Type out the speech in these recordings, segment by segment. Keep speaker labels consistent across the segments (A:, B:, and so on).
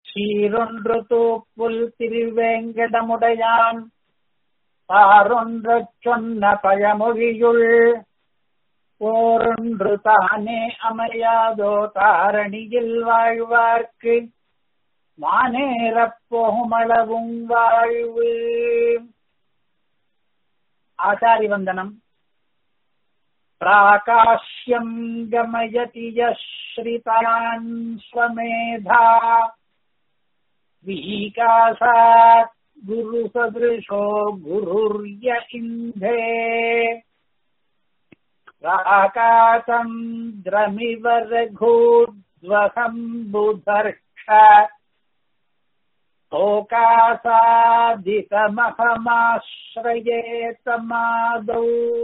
A: சீரொன்று தூப்புல் திருவேங்கடமுடையான் பாரொன்றச் சொன்ன பழமொழியுள் ஓரொன்று தானே அமையாதோ தாரணியில் வாழ்வார்க்கு வானேறப் போகுமளவும் வாழ்வு ஆச்சாரி வந்தனம் प्राकाश्यम् गमयति यः श्रितान् स्वमेधा विकासात् गुरुसदृशो गुरुर्य इन्धे प्राकाशम् द्रमिव रघूद्वहम् बुधर्क्ष शोकासादितमहमाश्रये तमादौ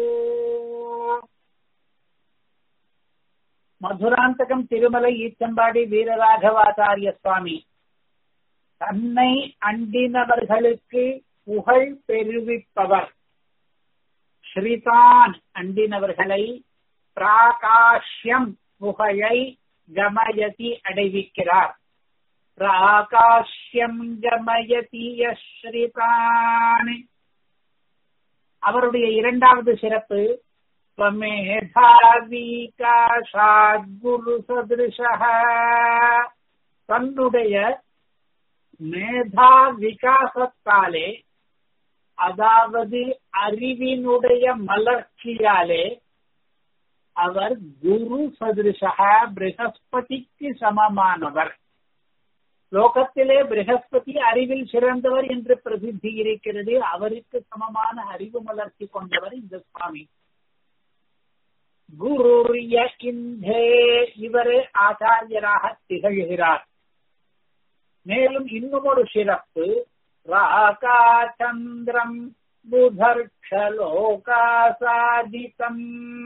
A: மதுராந்தகம் திருமலை ஈச்சம்பாடி வீரராகவாச்சாரிய சுவாமி தன்னை அண்டினவர்களுக்கு புகழ் பெருவிப்பவர் ஸ்ரீதான் அண்டினவர்களை பிராகாஷ்யம் புகழை கமயதி அடைவிக்கிறார் பிராகாஷ்யம் கமயதி ஸ்ரீதான் அவருடைய இரண்டாவது சிறப்பு குரு சதிருஷ தன்னுடைய மேதா விகாசத்தாலே அதாவது அறிவினுடைய மலர்ச்சியாலே அவர் குரு சதிருஷ பிரகஸ்பதிக்கு சமமானவர் லோகத்திலே பிரகஸ்பதி அறிவில் சிறந்தவர் என்று பிரசித்தி இருக்கிறது அவருக்கு சமமான அறிவு மலர்ச்சி கொண்டவர் இந்த சுவாமி குருரிய இந்தே இவரே ஆச்சாரியராக திகழ்கிறார் மேலும் இன்னும் ஒரு சிறப்பு ராகா சந்திரம் புதர்ஷலோகாசாதிதம்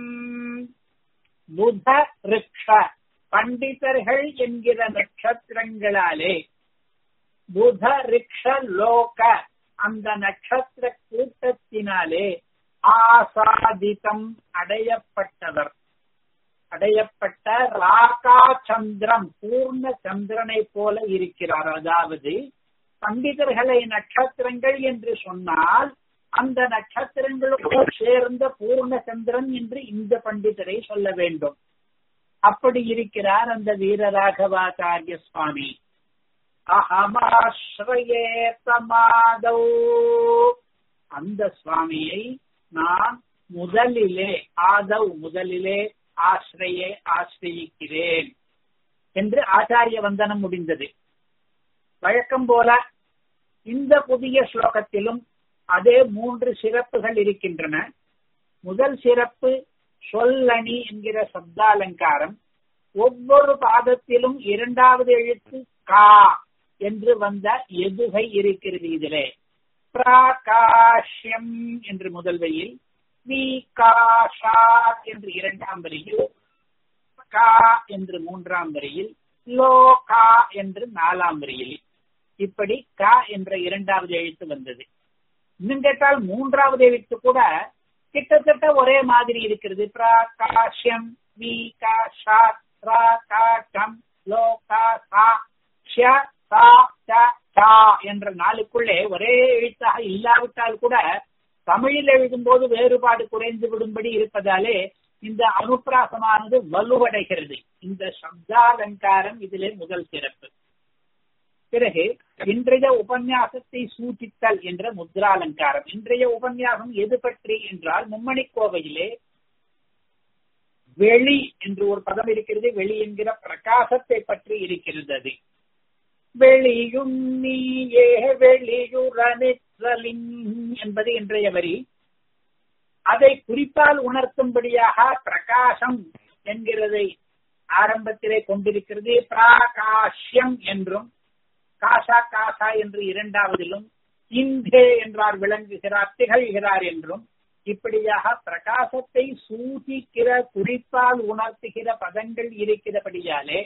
A: புத ரிக்ஷ பண்டிதர்கள் என்கிற நட்சத்திரங்களாலே புத ரிக்ஷ லோக அந்த நட்சத்திர கூட்டத்தினாலே ஆசாதிதம் அடையப்பட்டவர் அடையப்பட்ட ராகா சந்திரம் பூர்ண சந்திரனை போல இருக்கிறார் அதாவது பண்டிதர்களை நட்சத்திரங்கள் என்று சொன்னால் அந்த நட்சத்திரங்களோடு சேர்ந்த பூர்ண சந்திரன் என்று இந்த பண்டிதரை சொல்ல வேண்டும் அப்படி இருக்கிறார் அந்த வீரராகவாச்சாரிய சுவாமி அகமாஸ்ரயே தமாதௌ அந்த சுவாமியை நான் முதலிலே ஆதவ் முதலிலே ஆசிரியை ஆசிரியிக்கிறேன் என்று ஆச்சாரிய வந்தனம் முடிந்தது வழக்கம் போல இந்த புதிய ஸ்லோகத்திலும் அதே மூன்று சிறப்புகள் இருக்கின்றன முதல் சிறப்பு சொல்லணி என்கிற சப்தாலங்காரம் ஒவ்வொரு பாதத்திலும் இரண்டாவது எழுத்து கா என்று வந்த எதுகை இருக்கிறது இதிலே பிராகாஷ்யம் என்று முதல் வரியில் விகாஷாத் என்று இரண்டாம் வரியில் கா என்று மூன்றாம் வரியில் லோகா என்று நாலாம் வரியில் இப்படி கா என்ற இரண்டாவது எழுத்து வந்தது இன்னும் கேட்டால் மூன்றாவது எழுத்து கூட கிட்டத்தட்ட ஒரே மாதிரி இருக்கிறது பிராகாஷ்யம் விகாஷாத் பிராகாஷம் லோகா சா சா என்ற நாளுக்குள்ளே ஒரே எழுத்தாக இல்லாவிட்டால் கூட தமிழில் எழுதும்போது வேறுபாடு குறைந்து விடும்படி இருப்பதாலே இந்த அனுப்பிராசமானது வலுவடைகிறது இந்த சப்தாலங்காரம் இதிலே முதல் சிறப்பு பிறகு இன்றைய உபன்யாசத்தை சூச்சித்தல் என்ற முத்ராலங்காரம் இன்றைய உபன்யாசம் எது பற்றி என்றால் மும்மணி கோவையிலே வெளி என்று ஒரு பதம் இருக்கிறது வெளி என்கிற பிரகாசத்தை பற்றி இருக்கிறது அது வெளியும் நீயே வெளியுறனிற்றலின் என்பது இன்றைய வரி அதை குறிப்பால் உணர்த்தும்படியாக பிரகாசம் என்கிறதை ஆரம்பத்திலே கொண்டிருக்கிறது பிராகாஷ்யம் என்றும் காசா காசா என்று இரண்டாவதிலும் இந்தே என்றார் விளங்குகிறார் திகழ்கிறார் என்றும் இப்படியாக பிரகாசத்தை சூசிக்கிற குறிப்பால் உணர்த்துகிற பதங்கள் இருக்கிறபடியாலே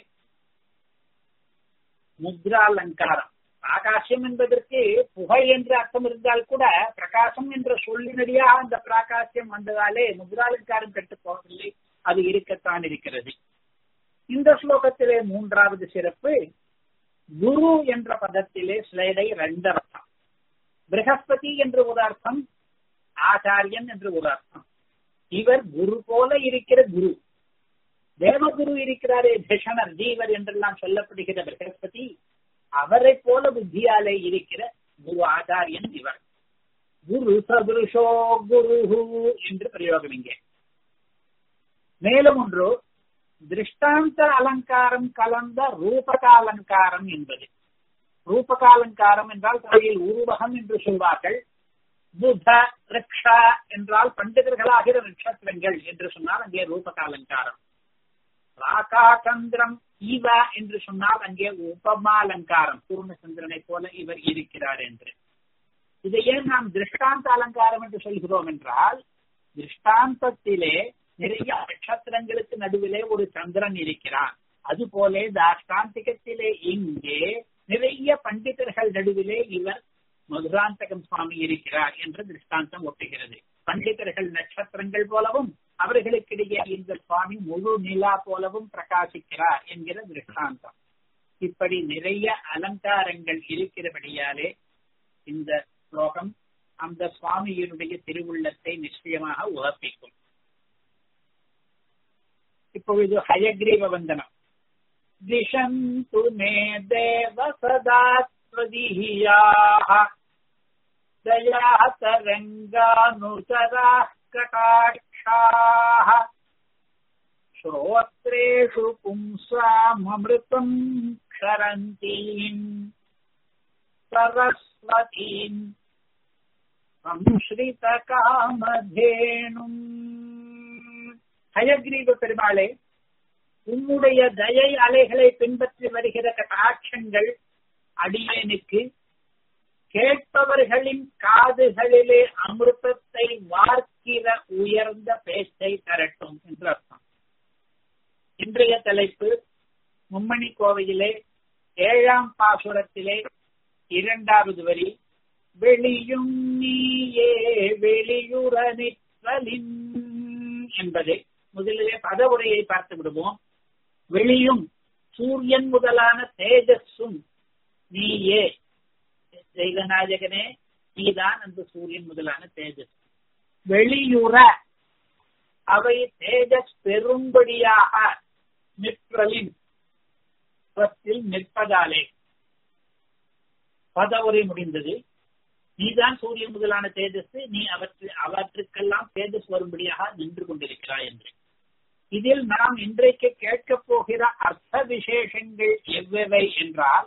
A: முத்ராலங்காரம் ஆகாசம் என்பதற்கு புகை என்று அர்த்தம் இருந்தால் கூட பிரகாசம் என்ற சொல்லினடியாக அந்த பிராகாசியம் வந்ததாலே முத்ராலங்காரம் கெட்டு போவதில்லை அது இருக்கத்தான் இருக்கிறது இந்த ஸ்லோகத்திலே மூன்றாவது சிறப்பு குரு என்ற பதத்திலே ஸ்லைடை ரெண்டு அர்த்தம் பிரகஸ்பதி என்று ஒரு அர்த்தம் ஆச்சாரியன் என்று ஒரு அர்த்தம் இவர் குரு போல இருக்கிற குரு தேவகுரு இருக்கிறாரே தஷணர் ஜீவர் என்றெல்லாம் சொல்லப்படுகிற பிரகஸ்பதி அவரை போல புத்தியாலே இருக்கிற குரு ஆச்சாரியன் இவர் குரு சதுருஷோ குரு என்று பிரயோகம் இங்கே மேலும் ஒன்று திருஷ்டாந்த அலங்காரம் கலந்த ரூபகாலங்காரம் என்பது ரூபகாலங்காரம் என்றால் தலையில் உருவகம் என்று சொல்வார்கள் புத ரிக்ஷா என்றால் பண்டிதர்களாகிற நட்சத்திரங்கள் என்று சொன்னால் அங்கே ரூபகாலங்காரம் ராகா சந்திரம் இவ என்று சொன்னால் அங்கே உபமாலங்காரம் பூர்ணச்சந்திரனை போல இவர் இருக்கிறார் என்று இதை ஏன் நாம் திருஷ்டாந்த அலங்காரம் என்று சொல்கிறோம் என்றால் திருஷ்டாந்தத்திலே நிறைய நட்சத்திரங்களுக்கு நடுவிலே ஒரு சந்திரன் இருக்கிறான் அதுபோல தாஷ்டாந்திகத்திலே இங்கே நிறைய பண்டிதர்கள் நடுவிலே இவர் மதுராந்தகம் சுவாமி இருக்கிறார் என்று திருஷ்டாந்தம் ஒட்டுகிறது பண்டிதர்கள் நட்சத்திரங்கள் போலவும் அவர்களுக்கிடையே இந்த சுவாமி முழு நிலா போலவும் பிரகாசிக்கிறார் என்கிற திருஷ்டாந்தம் இப்படி நிறைய அலங்காரங்கள் இருக்கிறபடியாலே இந்த ஸ்லோகம் அந்த சுவாமியினுடைய திருவுள்ளத்தை நிச்சயமாக உகப்பிக்கும் இப்பொழுது ஹயக்ரீவ வந்தனம் திஷந்து மே தேவ சதா त्वदीयाः दयातरङ्गानुचराः कटाक्षाः श्रोत्रेषु पुंसाममृतम् क्षरन्तीम् सरस्वतीम् संश्रितकामधेनुम् ஹயக்ரீவ பெருமாளே உன்னுடைய தயை அலைகளை பின்பற்றி வருகிற கட்டாட்சங்கள் அடியேனுக்கு கேட்பவர்களின் காதுகளிலே அமிர்தத்தை வார்க்கிற உயர்ந்த பேச்சை தரட்டும் என்று அர்த்தம் இன்றைய தலைப்பு மும்மணி கோவையிலே ஏழாம் பாசுரத்திலே இரண்டாவது வரி வெளியும் நீயே வெளியுற நிற்றலின் என்பதை முதலிலே பதவுரையை பார்த்து விடுவோம் வெளியும் சூரியன் முதலான தேஜஸும் நீயே தெய்வநாயகனே நீதான் அந்த சூரியன் முதலான தேஜஸ் வெளியுற அவை தேஜஸ் பெரும்படியாக நிற்றலின் நிற்பதாலே பதவுரை முடிந்தது நீதான் சூரியன் முதலான தேஜஸ் நீ அவற்று அவற்றுக்கெல்லாம் தேஜஸ் வரும்படியாக நின்று கொண்டிருக்கிறாய் என்று இதில் நாம் இன்றைக்கு கேட்கப் போகிற அர்த்த விசேஷங்கள் எவ்வவை என்றால்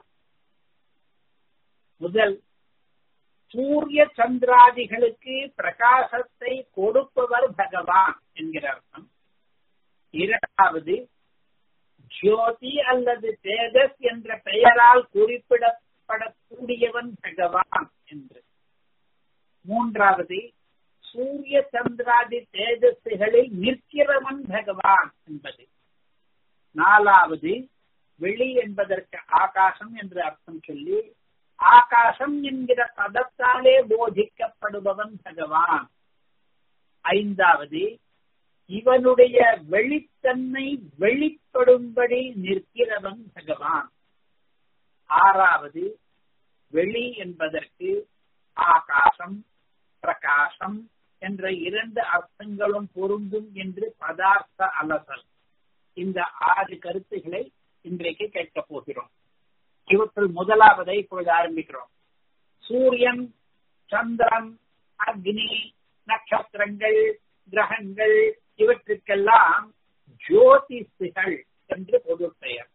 A: முதல் சூரிய சந்திராதிகளுக்கு பிரகாசத்தை கொடுப்பவர் பகவான் என்கிற அர்த்தம் இரண்டாவது ஜோதி அல்லது தேஜஸ் என்ற பெயரால் குறிப்பிடப்படக்கூடியவன் பகவான் என்று மூன்றாவது சூரிய சந்திராதி தேஜஸ்களில் நிற்கிறவன் பகவான் என்பது நாலாவது வெளி என்பதற்கு ஆகாசம் என்று அர்த்தம் சொல்லி ஆகாசம் என்கிற பதத்தாலே போதிக்கப்படுபவன் பகவான் ஐந்தாவது இவனுடைய வெளித்தன்மை வெளிப்படும்படி நிற்கிறவன் பகவான் ஆறாவது வெளி என்பதற்கு ஆகாசம் பிரகாசம் என்ற இரண்டு அர்த்தங்களும் பொருந்தும் என்று பதார்த்த அலசல் இந்த ஆறு கருத்துக்களை இன்றைக்கு கேட்கப் போகிறோம் இவற்றுள் முதலாவதை இப்பொழுது ஆரம்பிக்கிறோம் சூரியன் சந்திரன் அக்னி நட்சத்திரங்கள் கிரகங்கள் இவற்றுக்கெல்லாம் ஜோதிஷிகள் என்று பொது பெயர்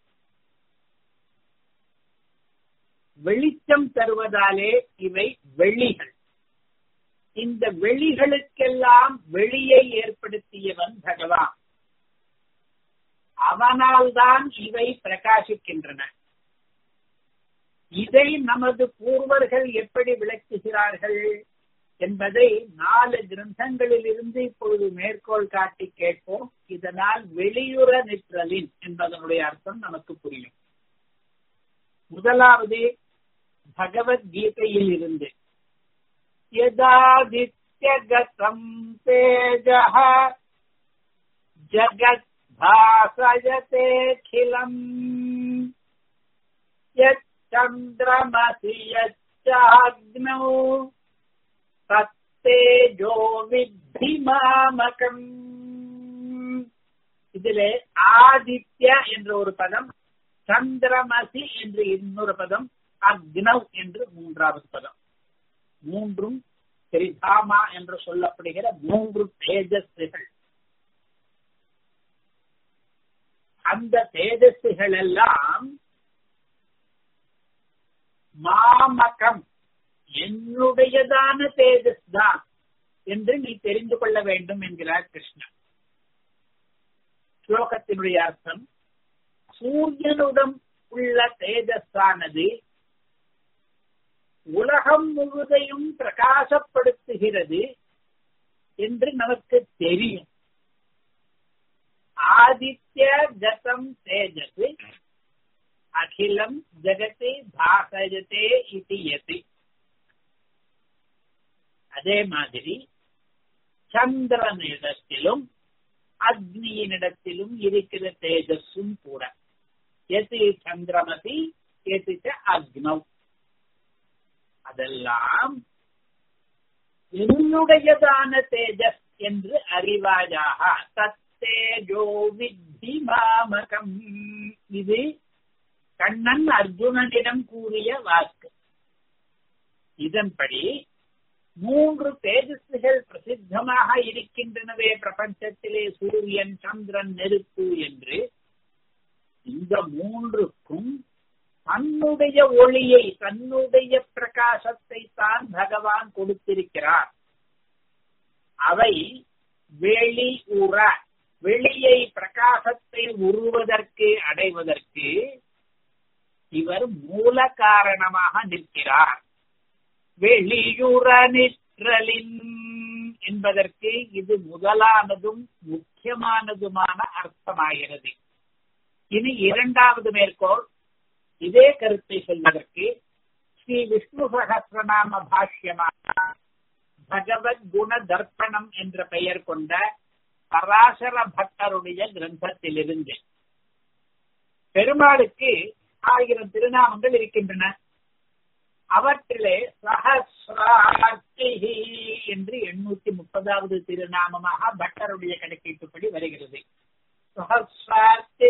A: வெளிச்சம் தருவதாலே இவை வெளிகள் இந்த வெளிகளுக்கெல்லாம் வெளியை ஏற்படுத்தியவன் பகவான் அவனால்தான் இவை பிரகாசிக்கின்றன இதை நமது பூர்வர்கள் எப்படி விளக்குகிறார்கள் என்பதை நாலு கிரந்தங்களில் இருந்து இப்பொழுது மேற்கோள் காட்டி கேட்போம் இதனால் வெளியுற நிற்றலின் என்பதனுடைய அர்த்தம் நமக்கு புரியும் முதலாவது பகவத்கீதையில் இருந்து யதாதித்யகதம் தேஜः ஜகத் भासयतेऽखिलम् यत् சந்திரமசி யச்சாக்னௌ தத்தேஜோ வித்தி மாமகம் இதிலே ஆதித்ய என்ற ஒரு பதம் சந்திரமசி என்று இன்னொரு பதம் அக்னவ் என்று மூன்றாவது பதம் மூன்றும் திரிதாமா என்று சொல்லப்படுகிற மூன்று தேஜஸ்கள் அந்த தேஜஸ்கள் எல்லாம் மாமகம் என்னுடையதான தேஜஸ் தான் என்று நீ தெரிந்து கொள்ள வேண்டும் என்கிறார் கிருஷ்ணன் ஸ்லோகத்தினுடைய அர்த்தம் சூரியனுடன் உள்ள தேஜஸானது உலகம் முழுதையும் பிரகாசப்படுத்துகிறது என்று நமக்கு தெரியும் ஆதித்ய ஜதம் தேஜஸ் அகிலம் ஜகதி பாசஜதே இது யதி அதே மாதிரி சந்திரனிடத்திலும் அக்னியினிடத்திலும் இருக்கிற தேஜஸும் கூட எது சந்திரமதி எது அக்னவ் அதெல்லாம் என்னுடையதான தேஜஸ் என்று அறிவாயாக தத்தேஜோ வித்தி மாமகம் இது கண்ணன் அர்ஜுனனிடம் கூறிய வாக்கு இதன்படி மூன்று தேஜஸ்கள் பிரசித்தமாக இருக்கின்றனவே பிரபஞ்சத்திலே சூரியன் சந்திரன் நெருப்பு என்று இந்த மூன்றுக்கும் தன்னுடைய ஒளியை தன்னுடைய பிரகாசத்தை தான் பகவான் கொடுத்திருக்கிறார் அவை வெளி உற வெளியை பிரகாசத்தை உருவதற்கு அடைவதற்கு இவர் மூல காரணமாக நிற்கிறார் வெளியுற நிற்றலின் என்பதற்கு இது முதலானதும் முக்கியமானதுமான அர்த்தமாகிறது இனி இரண்டாவது மேற்கோள் இதே கருத்தை சொல்வதற்கு ஸ்ரீ விஷ்ணு சகசிரநாம பாஷ்யமான பகவத் குண தர்ப்பணம் என்ற பெயர் கொண்ட பராசர பக்தருடைய கிரந்தத்திலிருந்து பெருமாளுக்கு ஆயிரம் திருநாமங்கள் இருக்கின்றன அவற்றிலே சஹசிரார்த்தி என்று எண்ணூத்தி முப்பதாவது திருநாமமாக பட்டருடைய கணக்கீட்டுப்படி வருகிறது சஹசிரார்த்தி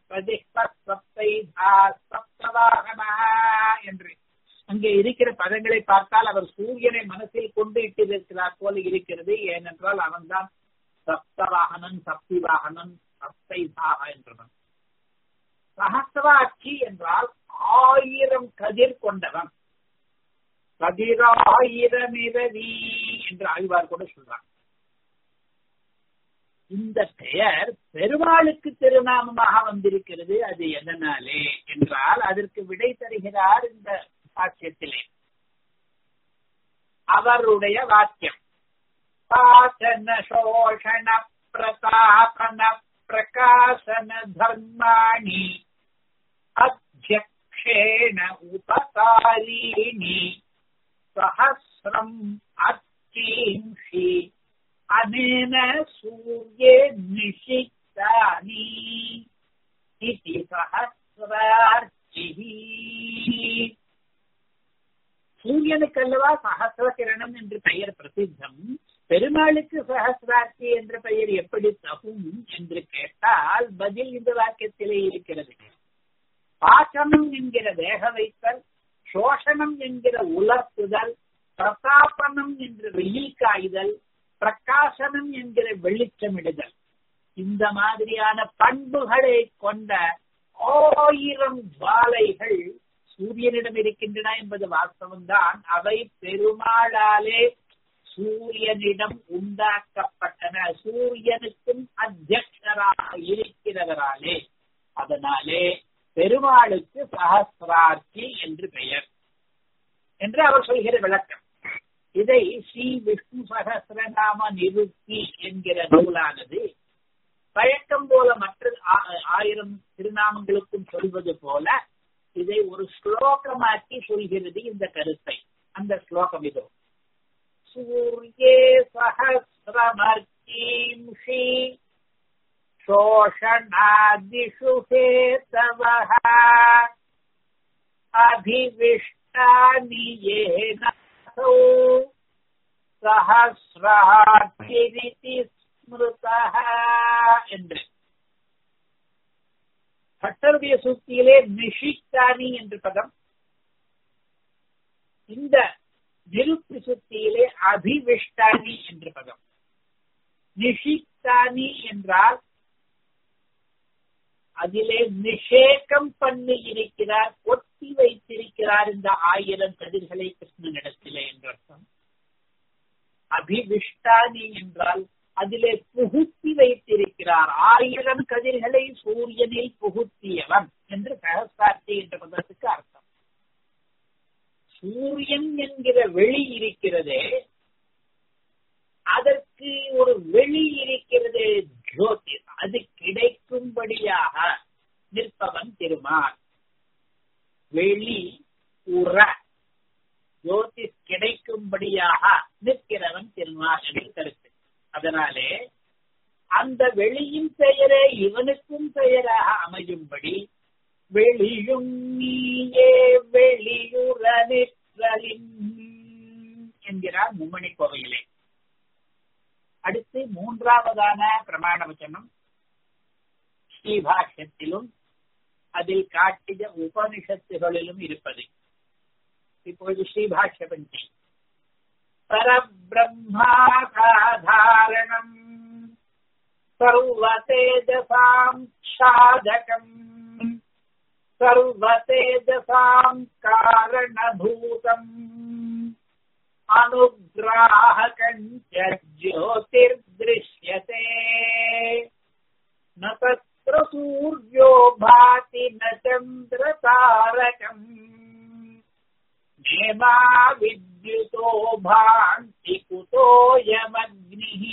A: என்று அங்கே இருக்கிற பதங்களை பார்த்தால் அவர் சூரியனை மனசில் கொண்டு இட்டிருக்கிறார் போல இருக்கிறது ஏனென்றால் அவன்தான் சப்தவாகனன் சக்தி வாகனன் சப்தைதாக என்றவன் சகசிராட்சி என்றால் ஆயிரம் கதிர் கொண்டவன் கதிராயிரமிரவி என்று ஆழ்வார் கூட சொல்றான் இந்த பெயர் பெருமாளுக்கு திருநாமமாக வந்திருக்கிறது அது எதனாலே என்றால் அதற்கு விடை தருகிறார் இந்த வாக்கியத்திலே அவருடைய வாக்கியம் பாசன சோஷண பிரதாபன பிரகாசன தர்மாணி அத்தியக்ஷேண உபகாரீணி சஹசிரம் அச்சீம்ஷி அனேன சூர்யே நிஷித்தானி இதி சஹசிரார்த்திஹி சூரியனுக்கு அல்லவா சஹசிர கிரணம் என்று பெயர் பிரசித்தம் பெருமாளுக்கு சஹசிரார்த்தி என்ற பெயர் எப்படி தகும் என்று கேட்டால் பதில் இந்த வாக்கியத்திலே இருக்கிறது பாசனம் என்கிற வேக வைத்தல் சோஷணம் என்கிற உலர்த்துதல் பிரதாபனம் என்ற வெயில் காய்தல் பிரகாசனம் என்கிற வெளிச்சமிடுதல் இந்த மாதிரியான பண்புகளை கொண்ட ஆயிரம் ஜுவாலைகள் சூரியனிடம் இருக்கின்றன என்பது வாஸ்தவம்தான் அவை பெருமாளாலே சூரியனிடம் உண்டாக்கப்பட்டன சூரியனுக்கும் அத்தியக்ஷராக இருக்கிறவராலே அதனாலே பெருமாளுக்கு சஹசிரார்த்தி என்று பெயர் என்று அவர் சொல்கிற விளக்கம் இதை ஸ்ரீ விஷ்ணு சகசிரநாம நிருத்தி என்கிற நூலானது பழக்கம் போல மற்ற ஆயிரம் திருநாமங்களுக்கும் சொல்வது போல இதை ஒரு ஸ்லோகமாக்கி சொல்கிறது இந்த கருத்தை அந்த ஸ்லோகம் இதோ சூரியே சகசிரமர்த்தீம்ஷி शोषणादिषु हेतवः அபிவிஷ்டானி ஏனசௌ சஹசிராட்சிரிதி ஸ்மிருதா என்று பட்டருடைய சூக்தியிலே நிஷித்தானி என்று பதம் இந்த நிருப்தி சுத்தியிலே அபிவிஷ்டானி என்று பதம் நிஷித்தானி என்றால் அதிலே நிஷேகம் பண்ணி இருக்கிறார் ஒட்டி வைத்திருக்கிறார் இந்த ஆயிரம் கதிர்களை கிருஷ்ணனிடத்திலே என்று அர்த்தம் அபிவிஷ்டானி என்றால் அதிலே புகுத்தி வைத்திருக்கிறார் ஆயிரம் கதிர்களை சூரியனில் புகுத்தியவன் என்று சகசார்த்தி என்ற பதத்துக்கு அர்த்தம் சூரியன் என்கிற வெளி இருக்கிறதே அதற்கு ஒரு வெளி இருக்கிறது ஜோதி அது கிடைக்கும்படியாக நிற்பவன் திருமால் வெளி உற ஜோதி கிடைக்கும்படியாக நிற்கிறவன் திருமால் என்று கருத்து அதனாலே அந்த வெளியின் பெயரே இவனுக்கும் பெயராக அமையும்படி வெளியும் நீயே வெளியுற நிற்றலின் என்கிறார் மும்மணி கோவையிலே அடுத்து மூன்றாவதான பிரமாண வச்சனம் ஸ்ரீபாஷ்யத்திலும் அதில் காட்டிய உபனிஷத்துகளிலும் இருப்பது இப்பொழுது ஸ்ரீபாஷ்ய பந்தி பரபிரம்மாசாதாரணம் சர்வதேஜசாம் சாதகம் சர்வதேஜசாம் காரணபூதம் अनुग्राहकञ्च ज्योतिर्दृश्यते न तत्र सूर्यो भाति न चन्द्रतारकम् नेमा विद्युतो भान्ति कुतोऽयमग्निः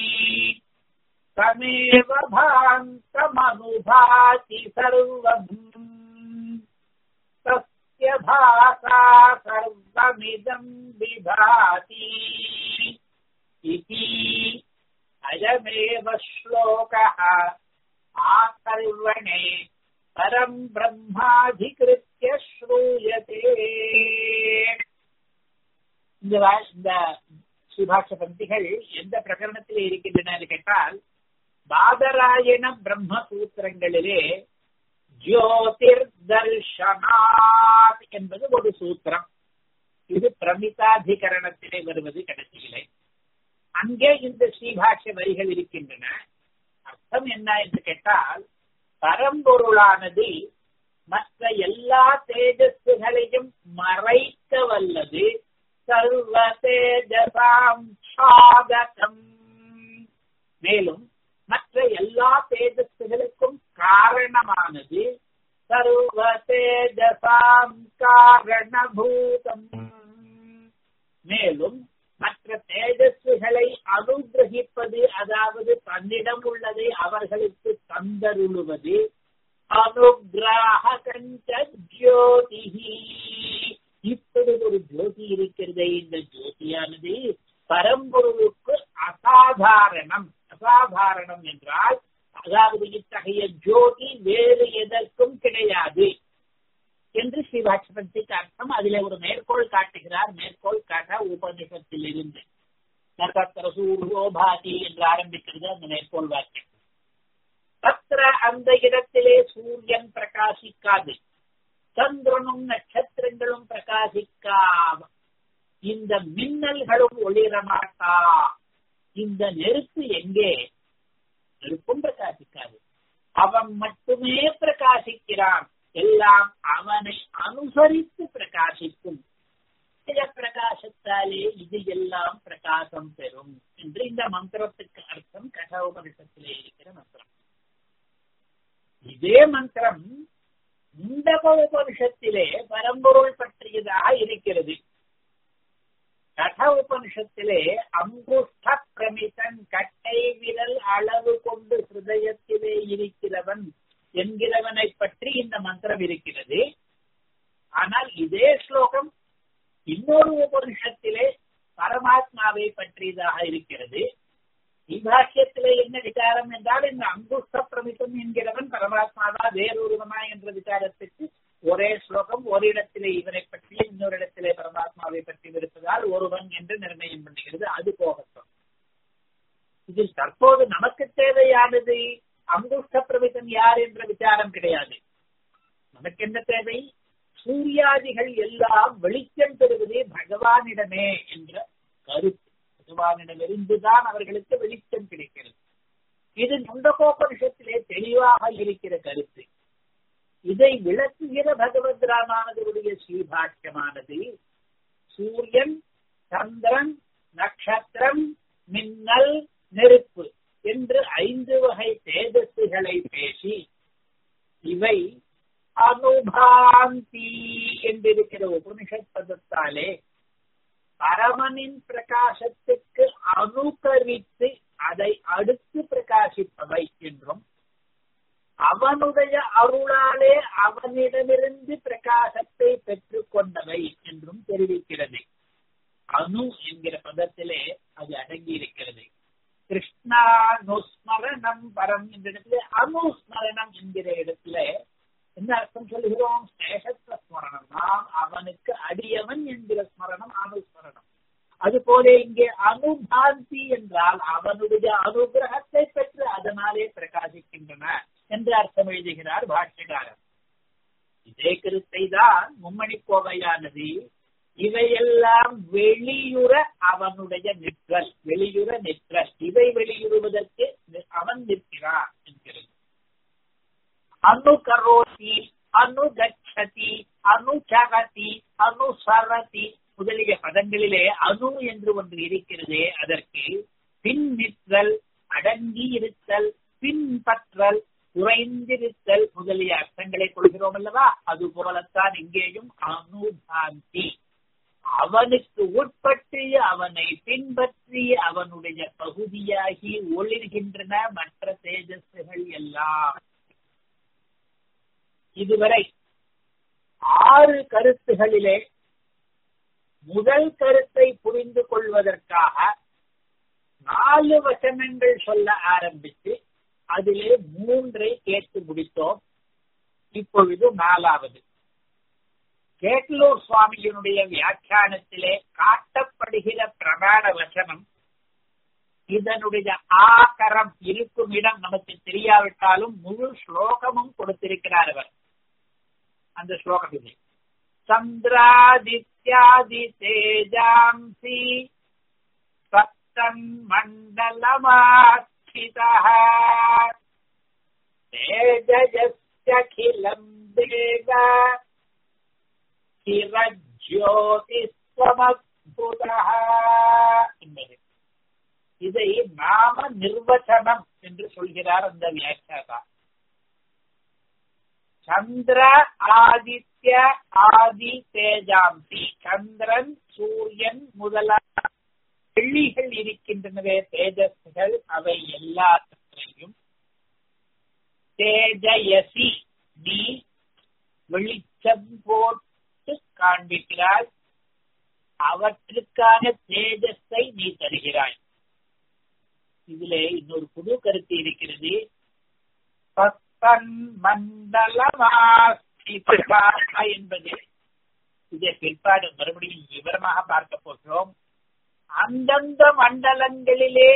A: तमेव भान्तमनुभाति सर्वम् तस्य भासा सर्वमिदम् विभाति इति अयमेव श्लोकः आकर्वणे परम् ब्रह्माधिकृत्य श्रूयते இந்த இந்த சுபாஷ பந்திகள் எந்த பிரகரணத்திலே இருக்கின்றன என்று கேட்டால் பாதராயண பிரம்ம சூத்திரங்களிலே ஜோதிர் தர்ஷனாத் என்பது ஒரு சூத்திரம் இது பிரமிதாதிகரணத்திலே வருவது கடைசியிலே அங்கே இந்த ஸ்ரீபாஷ்ய வரிகள் இருக்கின்றன அர்த்தம் என்ன என்று கேட்டால் பரம்பொருளானது மற்ற எல்லா தேஜஸ்களையும் மறைக்க வல்லது சர்வ தேஜசாம் சாதகம் மேலும் மற்ற எல்லா தேஜஸ்களுக்கும் காரணமானது சர்வ தேஜசாம் காரணபூதம் மேலும் மற்ற தேஜஸ்களை அனுகிரகிப்பது அதாவது தன்னிடம் உள்ளதை அவர்களுக்கு தந்தருளுவது அனுகிராகஞ்ச ஜோதிஹி இப்படி ஒரு ஜோதி இருக்கிறதே இந்த ஜோதியானது பரம்பொருளுக்கு அசாதாரணம் அசாதாரணம் என்றால் அதாவது இத்தகைய ஜோதி வேறு எதற்கும் கிடையாது என்று ஸ்ரீபாட்சபந்திக்கு அர்த்தம் அதிலே ஒரு மேற்கோள் காட்டுகிறார் மேற்கோள் காட்ட உபநிஷத்தில் இருந்து சூரியோபாதி என்று ஆரம்பிக்கிறது அந்த மேற்கோள் வாக்கியம் தத்திர அந்த இடத்திலே சூரியன் பிரகாசிக்காது சந்திரனும் நட்சத்திரங்களும் பிரகாசிக்காம இந்த மின்னல்களும் ஒளிர மாட்டா இந்த நெருப்பு எங்கே நெருப்பும் பிரகாசிக்காது அவன் மட்டுமே பிரகாசிக்கிறான் எல்லாம் அவனை அனுசரித்து பிரகாசிக்கும் சில பிரகாசத்தாலே இது எல்லாம் பிரகாசம் பெறும் என்று இந்த மந்திரத்துக்கு அர்த்தம் கடோபனிஷத்திலே இருக்கிற மந்திரம் இதே மந்திரம் முண்டக உபனிஷத்திலே பரம்பொருள் பற்றியதாக இருக்கிறது கட உபனிஷத்திலே அங்குஷ்ட பிரமிதன் கட்டை விரல் அளவு கொண்டு ஹிருதயத்திலே இருக்கிறவன் என்கிறவனை பற்றி இந்த மந்திரம் இருக்கிறது ஆனால் இதே ஸ்லோகம் இன்னொரு உபனிஷத்திலே பரமாத்மாவை பற்றியதாக இருக்கிறது இவ்வாக்கியத்திலே என்ன விசாரம் என்றால் இந்த அங்குஷ்ட பிரமிதம் என்கிறவன் பரமாத்மாவா வேறொருவனா என்ற விசாரத்துக்கு ஒரே ஸ்லோகம் ஒரு இடத்திலே இவரை பற்றி இன்னொரு இடத்திலே பரமாத்மாவை பற்றி இருப்பதால் ஒருவன் என்று நிர்ணயம் பண்ணுகிறது அது போகட்டும் இதில் தற்போது நமக்கு தேவையானது அங்குஷ்ட பிரமிதம் யார் என்ற விசாரம் கிடையாது நமக்கு என்ன தேவை சூர்யாதிகள் எல்லாம் வெளிச்சம் பெறுவது பகவானிடமே என்ற கருத்து பகவானிடமிருந்துதான் அவர்களுக்கு வெளிச்சம் கிடைக்கிறது இது முண்டகோபனிஷத்திலே தெளிவாக இருக்கிற கருத்து இதை விளக்குகிற பகவத் ராமானதுடைய ஸ்ரீபாஷ்யமானது சூரியன் சந்திரன் நட்சத்திரம் மின்னல் நெருப்பு என்று ஐந்து வகை தேஜஸ்களை பேசி இவை அனுபாந்தி என்றிருக்கிற உபனிஷத் பதத்தாலே பரமனின் பிரகாசத்துக்கு அனுகரித்து அதை அடுத்து பிரகாசிப்பவை என்றும் அவனுடைய அருளாலே அவனிடமிருந்து பிரகாசத்தை பெற்றுக் கொண்டவை என்றும் தெரிவிக்கிறது அணு என்கிற பதத்திலே அது அடங்கி இருக்கிறது கிருஷ்ணானுஸ்மரணம் பரம் என்ற இடத்துல அனுஸ்மரணம் என்கிற இடத்துல என்ன அர்த்தம் சொல்லுகிறோம் சேஷத்துவ ஸ்மரணம் நாம் அவனுக்கு அடியவன் என்கிற ஸ்மரணம் அனுஸ்மரணம் அதுபோல இங்கே அனுபாந்தி என்றால் அவனுடைய அனுகிரகத்தை பெற்று அதனாலே பிரகாசிக்கின்றன என்று அர்த்தம் எழுதுகிறார் பாஷ்யகாரர் இதே கருத்தை தான் மும்மணி கோவையானது இவையெல்லாம் வெளியுற அவனுடைய நிற்றல் வெளியுற நிற்றல் இவை வெளியுறுவதற்கு அவன் நிற்கிறான் என்கிறது அனு கரோதி அனு கச்சதி அனுச்சகதி அனுசரதி முதலிய பதங்களிலே அணு என்று ஒன்று இருக்கிறதே அதற்கு பின் நிற்றல் அடங்கி இருத்தல் பின்பற்றல் குறைந்திருத்தல் முதலிய அர்த்தங்களை கொள்கிறோம் அல்லவா அது போலத்தான் இங்கேயும் அனுபாந்தி அவனுக்கு உட்பட்டு அவனை பின்பற்றி அவனுடைய பகுதியாகி ஒளிர்கின்றன மற்ற தேஜஸ்கள் எல்லாம் இதுவரை ஆறு கருத்துகளிலே முதல் கருத்தை புரிந்து கொள்வதற்காக நாலு வசனங்கள் சொல்ல ஆரம்பித்து அதிலே மூன்றை கேட்டு முடித்தோம் இப்பொழுது நாலாவது கேட்லூர் சுவாமியினுடைய வியாக்கியானத்திலே காட்டப்படுகிற பிரமாண வசனம் இதனுடைய ஆகரம் இருக்கும் இடம் நமக்கு தெரியாவிட்டாலும் முழு ஸ்லோகமும் கொடுத்திருக்கிறார் அவர் அந்த ஸ்லோகம் இது சந்திராதித்யாதி தேஜாம்சி சப்தம் மண்டலமாச்சிதா தேஜஸ்யகிலம் தேவ என்பது இதை நாம நிர்வச்சனம் என்று சொல்கிறார் அந்த வியாக்கியாதா சந்திர ஆதித்ய ஆதி தேஜாம்சி சந்திரன் சூரியன் முதலான வெள்ளிகள் இருக்கின்றனவே தேஜஸ்கள் அவை எல்லாத்தையும் தேஜயசி நீ வெளிச்சம் போட்டு காண்பிக்கிறாய் அவற்றுக்கான தேஜஸை நீ தருகிறாய் இதிலே இன்னொரு புது கருத்து இருக்கிறது பத்தன் மண்டலமாஸ்திதா என்பது இதை பிற்பாடு மறுபடியும் விவரமாக பார்க்க போகிறோம் அந்தந்த மண்டலங்களிலே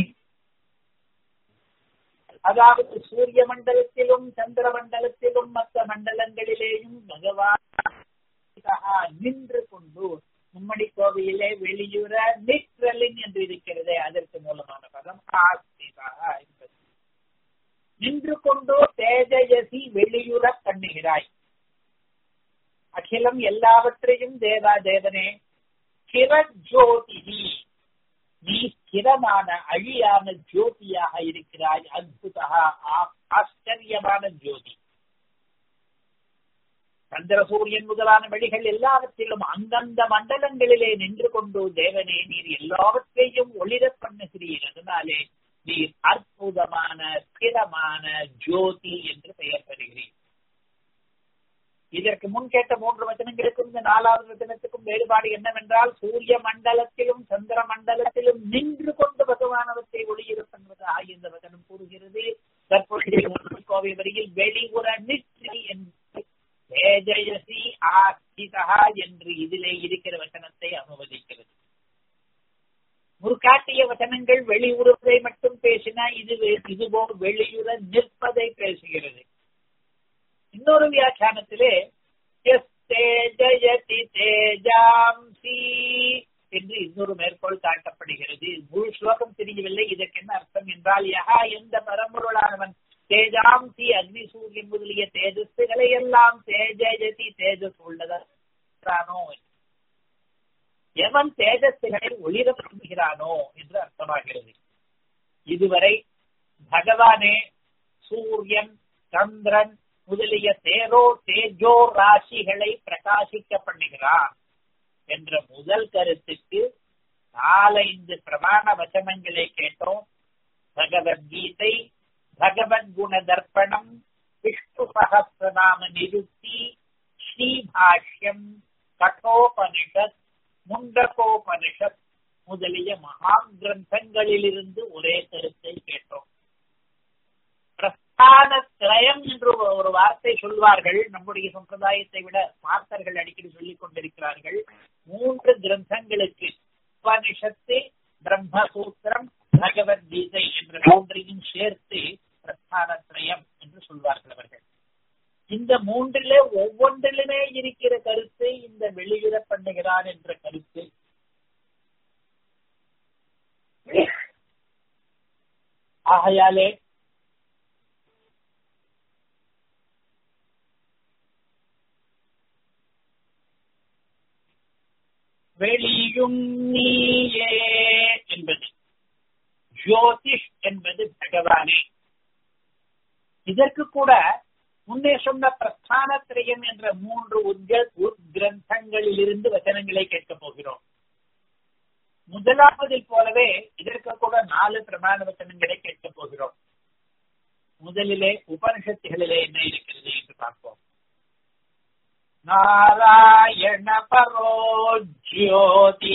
A: அதாவது சூரிய மண்டலத்திலும் சந்திர மண்டலத்திலும் மற்ற மண்டலங்களிலேயும் பகவான் நின்று கொண்டு மும்மடி கோவிலே வெளியுற நிற்றலின் என்று இருக்கிறதே அதற்கு மூலமான பதம் ஆஸ்திதாக என்பது நின்று கொண்டு தேஜயசி வெளியுற பண்ணுகிறாய் அகிலம் எல்லாவற்றையும் தேவா தேவனே கிரஜோதிகி நீ ஸ்திரமான அழியான ஜோதியாக இருக்கிறாய் அற்புதா ஆச்சரியமான ஜோதி சந்திர சூரியன் முதலான வழிகள் எல்லாவற்றிலும் அந்தந்த மண்டலங்களிலே நின்று கொண்டு தேவனே நீர் எல்லாவற்றையும் ஒளிர பண்ணுகிறீர் அதனாலே நீர் அற்புதமான ஸ்திரமான ஜோதி என்று பெயர் பெறுகிறீர் இதற்கு முன் கேட்ட மூன்று வச்சனங்களுக்கும் இந்த நாலாவது வச்சனத்துக்கும் வேறுபாடு என்னவென்றால் சூரிய மண்டலத்திலும் சந்திர மண்டலத்திலும் நின்று கொண்டு பகவானவற்றை ஒளியிட பண்ணுவதாக இந்த வச்சனம் கூறுகிறது தற்போதைய கோவை வரியில் வெளியுற நிற்றி என்று தேஜயசி ஆஸ்திதா என்று இதிலே இருக்கிற வசனத்தை அனுமதிக்கிறது முற்காட்டிய வசனங்கள் வெளியுறவை மட்டும் பேசினா இது இதுபோல் வெளியுற நிற்பதை பேசுகிறது இன்னொரு வியாக்கியானத்திலே தேஜயதி தேஜாம்சி என்று இன்னொரு மேற்கோள் காட்டப்படுகிறது முழு ஸ்லோகம் தெரியவில்லை இதற்கு என்ன அர்த்தம் என்றால் யகா எந்த பரம்பொருளானவன் தேஜாம்சி அக்னி சூரியன் முதலிய தேஜஸ்களை எல்லாம் தேஜயதி தேஜஸ் உள்ளதானோ எவன் தேஜஸ்களை ஒளிர பண்ணுகிறானோ என்று அர்த்தமாகிறது இதுவரை பகவானே சூரியன் சந்திரன் முதலிய தேரோ தேஜோ ராசிகளை பிரகாசிக்க பண்ணுகிறான் என்ற முதல் கருத்துக்கு நாலைந்து பிரமாண வச்சனங்களை கேட்டோம் பகவத்கீதை பகவத் குண தர்ப்பணம் விஷ்ணு சகசிரநாம நிருப்தி ஸ்ரீபாஷ்யம் கட்டோபனிஷத் முண்டகோபனிஷத் முதலிய மகான் கிரந்தங்களிலிருந்து ஒரே கருத்தை கேட்டோம் பிரஸ்தான திரயம் என்று ஒரு வார்த்தை சொல்வார்கள் நம்முடைய சம்பிரதாயத்தை விட மார்த்தர்கள் அடிக்கடி சொல்லிக் கொண்டிருக்கிறார்கள் மூன்று கிரந்தங்களுக்கு உபனிஷத்து பிரம்மசூத்திரம் பகவத்கீதை என்ற மூன்றையும் சேர்த்து பிரஸ்தான திரயம் என்று சொல்வார்கள் அவர்கள் இந்த மூன்றிலே ஒவ்வொன்றிலுமே இருக்கிற கருத்து இந்த வெளியிட பண்ணுகிறான் என்ற கருத்து ஆகையாலே வெளியும் நீயே என்பது ஜோதிஷ் என்பது பகவானே இதற்கு கூட முன்னே சொன்ன பிரஸ்தான திரயம் என்ற மூன்று உத்கிரந்தங்களில் இருந்து வச்சனங்களை கேட்கப் போகிறோம் முதலாவதில் போலவே இதற்கு கூட நாலு பிரமாண வச்சனங்களை கேட்கப் போகிறோம் முதலிலே உபனிஷத்துகளிலே என்ன இருக்கிறது என்று பார்ப்போம் நாராயண பரோ ஜோதி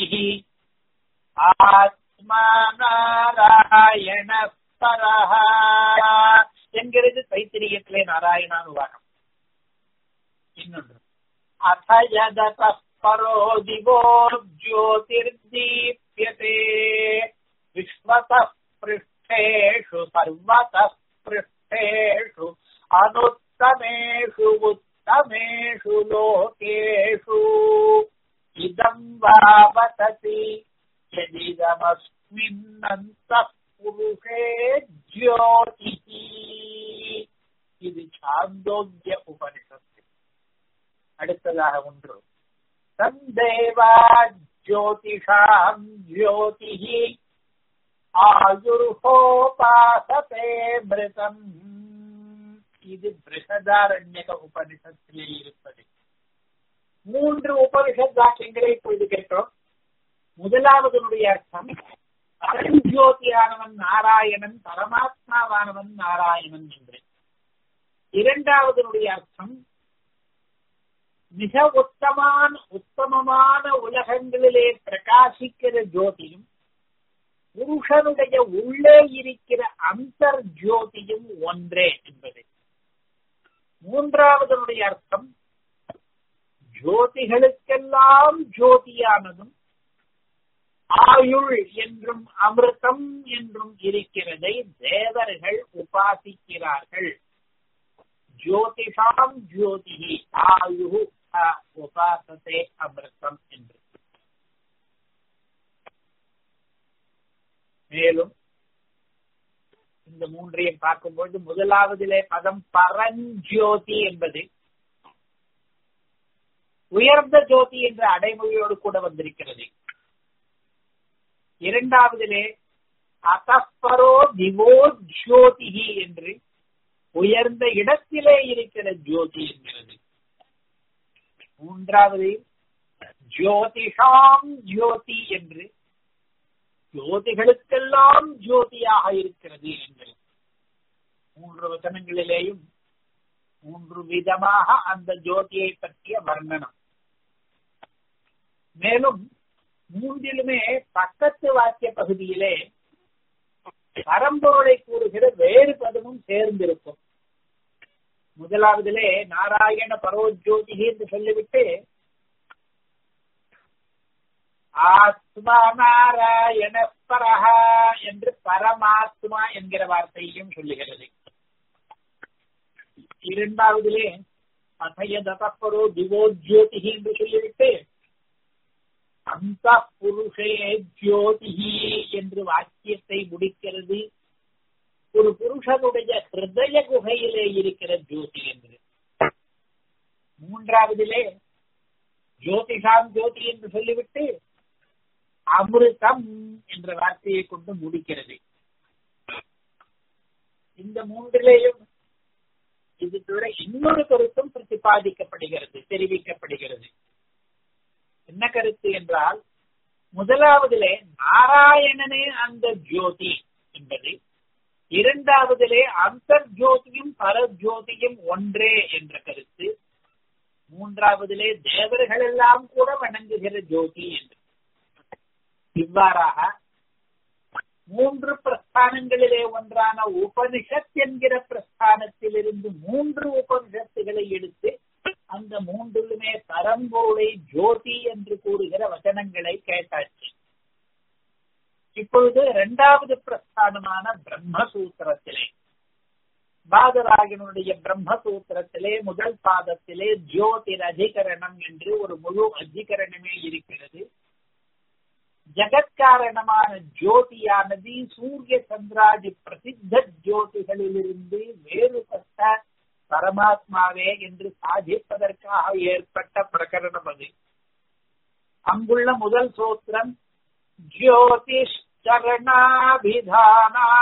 A: ஆத்மா நாராயண பரஹா என்கிறது தைத்திரியத்திலே நாராயணானுவாகம் இன்னொன்று அசயதத பரோ திவோ ஜோதிர்தீப்யதே விஸ்வத பிருஷ்டேஷு சர்வத பிருஷ்டேஷு அனுத்தமேஷு உத்தமேஷு லோகேஷு இதம் வாவததி यदिदमस्मिन्नन्त புருஷே ஜோதிஹி இது சாந்தோக்கிய உபனிஷத்து அடுத்ததாக ஒன்று தந்தேவா ஜோதிஷாம் ஜோதிஹி ஆயுர்ஹோபாசதே மிருதம் இது பிரகதாரண்யக உபனிஷத்திலே இருப்பது மூன்று உபனிஷத் வாக்கியங்களை இப்பொழுது கேட்டோம் முதலாவதனுடைய அர்த்தம் பரஞ்சோதியானவன் நாராயணன் பரமாத்மாவானவன் நாராயணன் என்று இரண்டாவதனுடைய அர்த்தம் மிக உத்தமான உத்தமமான உலகங்களிலே பிரகாசிக்கிற ஜோதியும் புருஷனுடைய உள்ளே இருக்கிற அந்தர் ஜோதியும் ஒன்றே என்பது மூன்றாவதனுடைய அர்த்தம் ஜோதிகளுக்கெல்லாம் ஜோதியானதும் ஆயுள் என்றும் அமிர்தம் என்றும் இருக்கிறதை தேவர்கள் உபாசிக்கிறார்கள் ஜோதிஷாம் ஜோதிஹி ஆயு உபாசத்தே அமிர்தம் என்று மேலும் இந்த மூன்றையும் பார்க்கும்போது முதலாவதிலே பதம் பரஞ்சோதி என்பது உயர்ந்த ஜோதி என்ற அடைமொழியோடு கூட வந்திருக்கிறது இரண்டாவதிலே அகப்பரோ திவோ ஜோதிகி என்று உயர்ந்த இடத்திலே இருக்கிற ஜோதி என்கிறது மூன்றாவது ஜோதிஷாம் ஜோதி என்று ஜோதிகளுக்கெல்லாம் ஜோதியாக இருக்கிறது என்கிறது மூன்று வசனங்களிலேயும் மூன்று விதமாக அந்த ஜோதியை பற்றிய வர்ணனம் மேலும் மூன்றிலுமே பக்கத்து வாக்கிய பகுதியிலே பரம்பொருளை கூறுகிற வேறு பதமும் சேர்ந்திருக்கும் முதலாவதிலே நாராயண பரோஜோதிகி என்று சொல்லிவிட்டு ஆத்மா நாராயண பரஹா என்று பரமாத்மா என்கிற வார்த்தையையும் சொல்லுகிறது இரண்டாவதிலே அசய ததப்பரோ திவோஜோதிகி என்று சொல்லிவிட்டு அந்த புருஷே ஜோதிகி என்று வாக்கியத்தை முடிக்கிறது ஒரு புருஷனுடைய ஹிருதய குகையிலே இருக்கிற ஜோதி என்று மூன்றாவதிலே ஜோதிஷாம் ஜோதி என்று சொல்லிவிட்டு அமிர்தம் என்ற வார்த்தையை கொண்டு முடிக்கிறது இந்த மூன்றிலேயும் இது தவிர இன்னொரு கருத்தும் பிரதிபாதிக்கப்படுகிறது தெரிவிக்கப்படுகிறது என்ன கருத்து என்றால் முதலாவதிலே நாராயணனே அந்த ஜோதி என்பது இரண்டாவதிலே அந்தர்ஜோதியும் பரஜோதியும் ஒன்றே என்ற கருத்து மூன்றாவதிலே தேவர்கள் எல்லாம் கூட வணங்குகிற ஜோதி என்று இவ்வாறாக மூன்று பிரஸ்தானங்களிலே ஒன்றான உபனிஷத் என்கிற பிரஸ்தானத்திலிருந்து மூன்று உபனிஷத்துகளை எடுத்து அந்த மூன்றிலுமே பரம்பொருளை ஜோதி என்று கூறுகிற வசனங்களை கேட்டாச்சு இப்பொழுது இரண்டாவது பிரஸ்தானமான பிரம்மசூத்திரத்திலே பாதராகனுடைய பிரம்மசூத்திரத்திலே முதல் பாதத்திலே ஜோதிர் அதிகரணம் என்று ஒரு முழு அதிகரணமே இருக்கிறது ஜகத்காரணமான ஜோதியானது சூரிய சந்திராதி பிரசித்த ஜோதிகளிலிருந்து வேறுபட்ட பரமாத்மாவே என்று சாதிப்பதற்காக ஏற்பட்ட பிரகரணம் அது அங்குள்ள முதல் சூத்திரம் ஜோதிஷ் சரணாபிதானா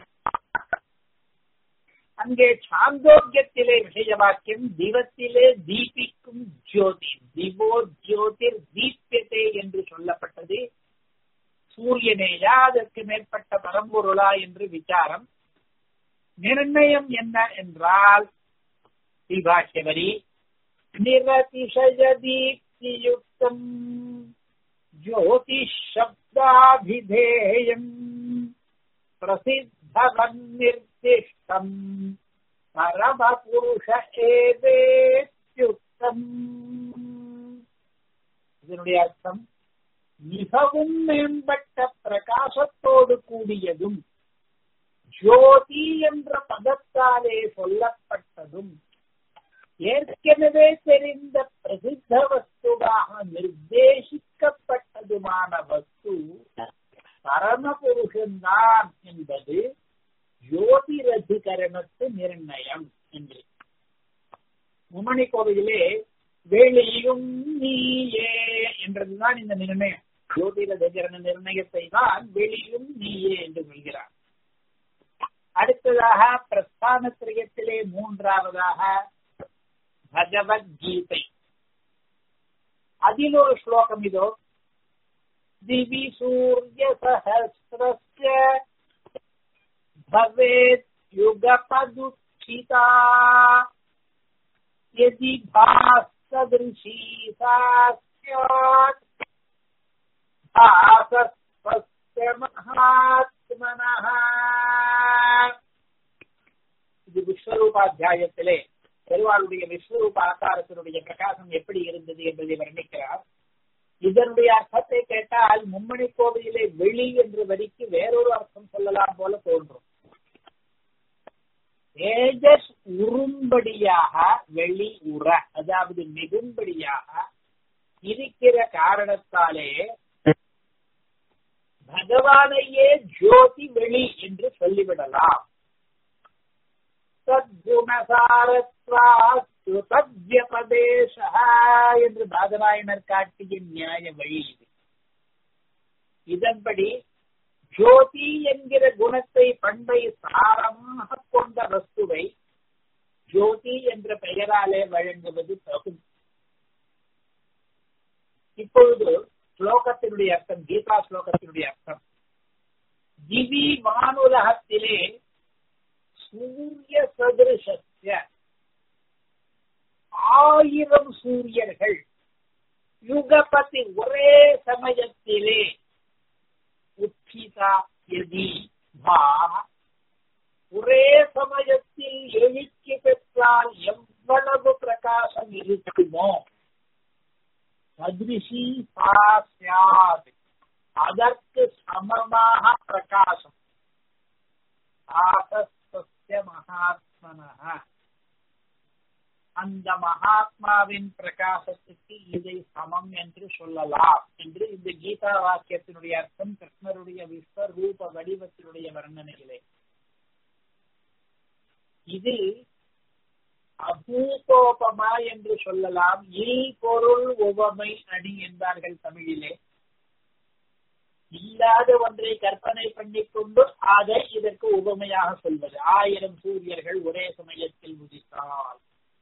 A: அங்கே சாந்தோக்கியத்திலே விஷய வாக்கியம் திவத்திலே தீபிக்கும் ஜோதி திவோ ஜோதிர் தீபியதே என்று சொல்லப்பட்டது சூரியனேயா அதற்கு மேற்பட்ட பரம்பொருளா என்று விசாரம் நிர்ணயம் என்ன என்றால் ஸ்ரீபாஷ்யவரி நிரதிசய தீப்தியுக்தம் ஜோதிஷ் சப்தாபிதேயம் பிரசித்தவன் நிர்திஷ்டம் பரமபுருஷ ஏவேத்யுக்தம் இதனுடைய அர்த்தம் மிகவும் மேம்பட்ட பிரகாசத்தோடு கூடியதும் ஜோதி என்ற பதத்தாலே சொல்லப்பட்டதும் ஏற்கனவே தெரிந்த பிரசித்த வஸ்துவாக நிர்தேசிக்கப்பட்டதுமான வஸ்து பரமபுருஷன்தான் என்பது ஜோதிரதிகரணத்து நிர்ணயம் என்று மும்மணி கோவிலே வெளியும் நீயே என்றதுதான் இந்த நிர்ணயம் ஜோதிரதிகரண நிர்ணயத்தை தான் வெளியும் நீயே என்று சொல்கிறார் அடுத்ததாக பிரஸ்தான திரியத்திலே மூன்றாவதாக பகவத்கீதை அதில் ஒரு ஸ்லோகம் இதோ திவி சூரிய சஹசிரஸ்ய भवेत् युगपदुत्थिता यदि भासदृशी सा स्यात् भासस्वस्य महात्मनः இது விஸ்வரூபாத்தியாயத்திலே பெருவாளுடைய விஸ்வரூப ஆகாரத்தினுடைய பிரகாசம் எப்படி இருந்தது என்பதை வர்ணிக்கிறார் இதனுடைய அர்த்தத்தை கேட்டால் மும்மணி கோவிலே வெளி என்று வரிக்கு வேறொரு அர்த்தம் சொல்லலாம் போல தோன்றும் தேஜஸ் உரும்படியாக வெளி உற அதாவது மிகும்படியாக இருக்கிற காரணத்தாலே பகவானையே ஜோதி வெளி என்று சொல்லிவிடலாம் சத்குணசாரத்வாத்யபதேச என்று பாதராயணர் காட்டிய நியாய வழி இது இதன்படி ஜோதி என்கிற குணத்தை பண்பை சாரமாக கொண்ட வஸ்துவை ஜோதி என்ற பெயராலே வழங்குவது தகும் இப்பொழுது ஸ்லோகத்தினுடைய அர்த்தம் கீதா ஸ்லோகத்தினுடைய அர்த்தம் திவி வானுலகத்திலே சூரிய சதுருஷத்திய ஆயிரம் சூரியர்கள் யுகபதி ஒரே சமயத்திலே உச்சிதா எதி வா ஒரே சமயத்தில் எழுச்சி பெற்றால் எவ்வளவு பிரகாசம் இருக்குமோ சதிருஷி சாஸ்யாது அதற்கு சமமாக பிரகாசம் ஆசஸ்ய மகாத்மனः அந்த மகாத்மாவின் பிரகாசத்துக்கு இதை சமம் என்று சொல்லலாம் என்று இந்த கீதா வாக்கியத்தினுடைய அர்த்தம் கிருஷ்ணருடைய விஸ்வரூப வடிவத்தினுடைய வர்ணனையிலே இது அபூதோபமா என்று சொல்லலாம் இல் பொருள் உவமை அணி என்பார்கள் தமிழிலே இல்லாத ஒன்றை கற்பனை பண்ணிக் கொண்டு அதை இதற்கு உவமையாக சொல்வது ஆயிரம் சூரியர்கள் ஒரே சமயத்தில் உதித்தால்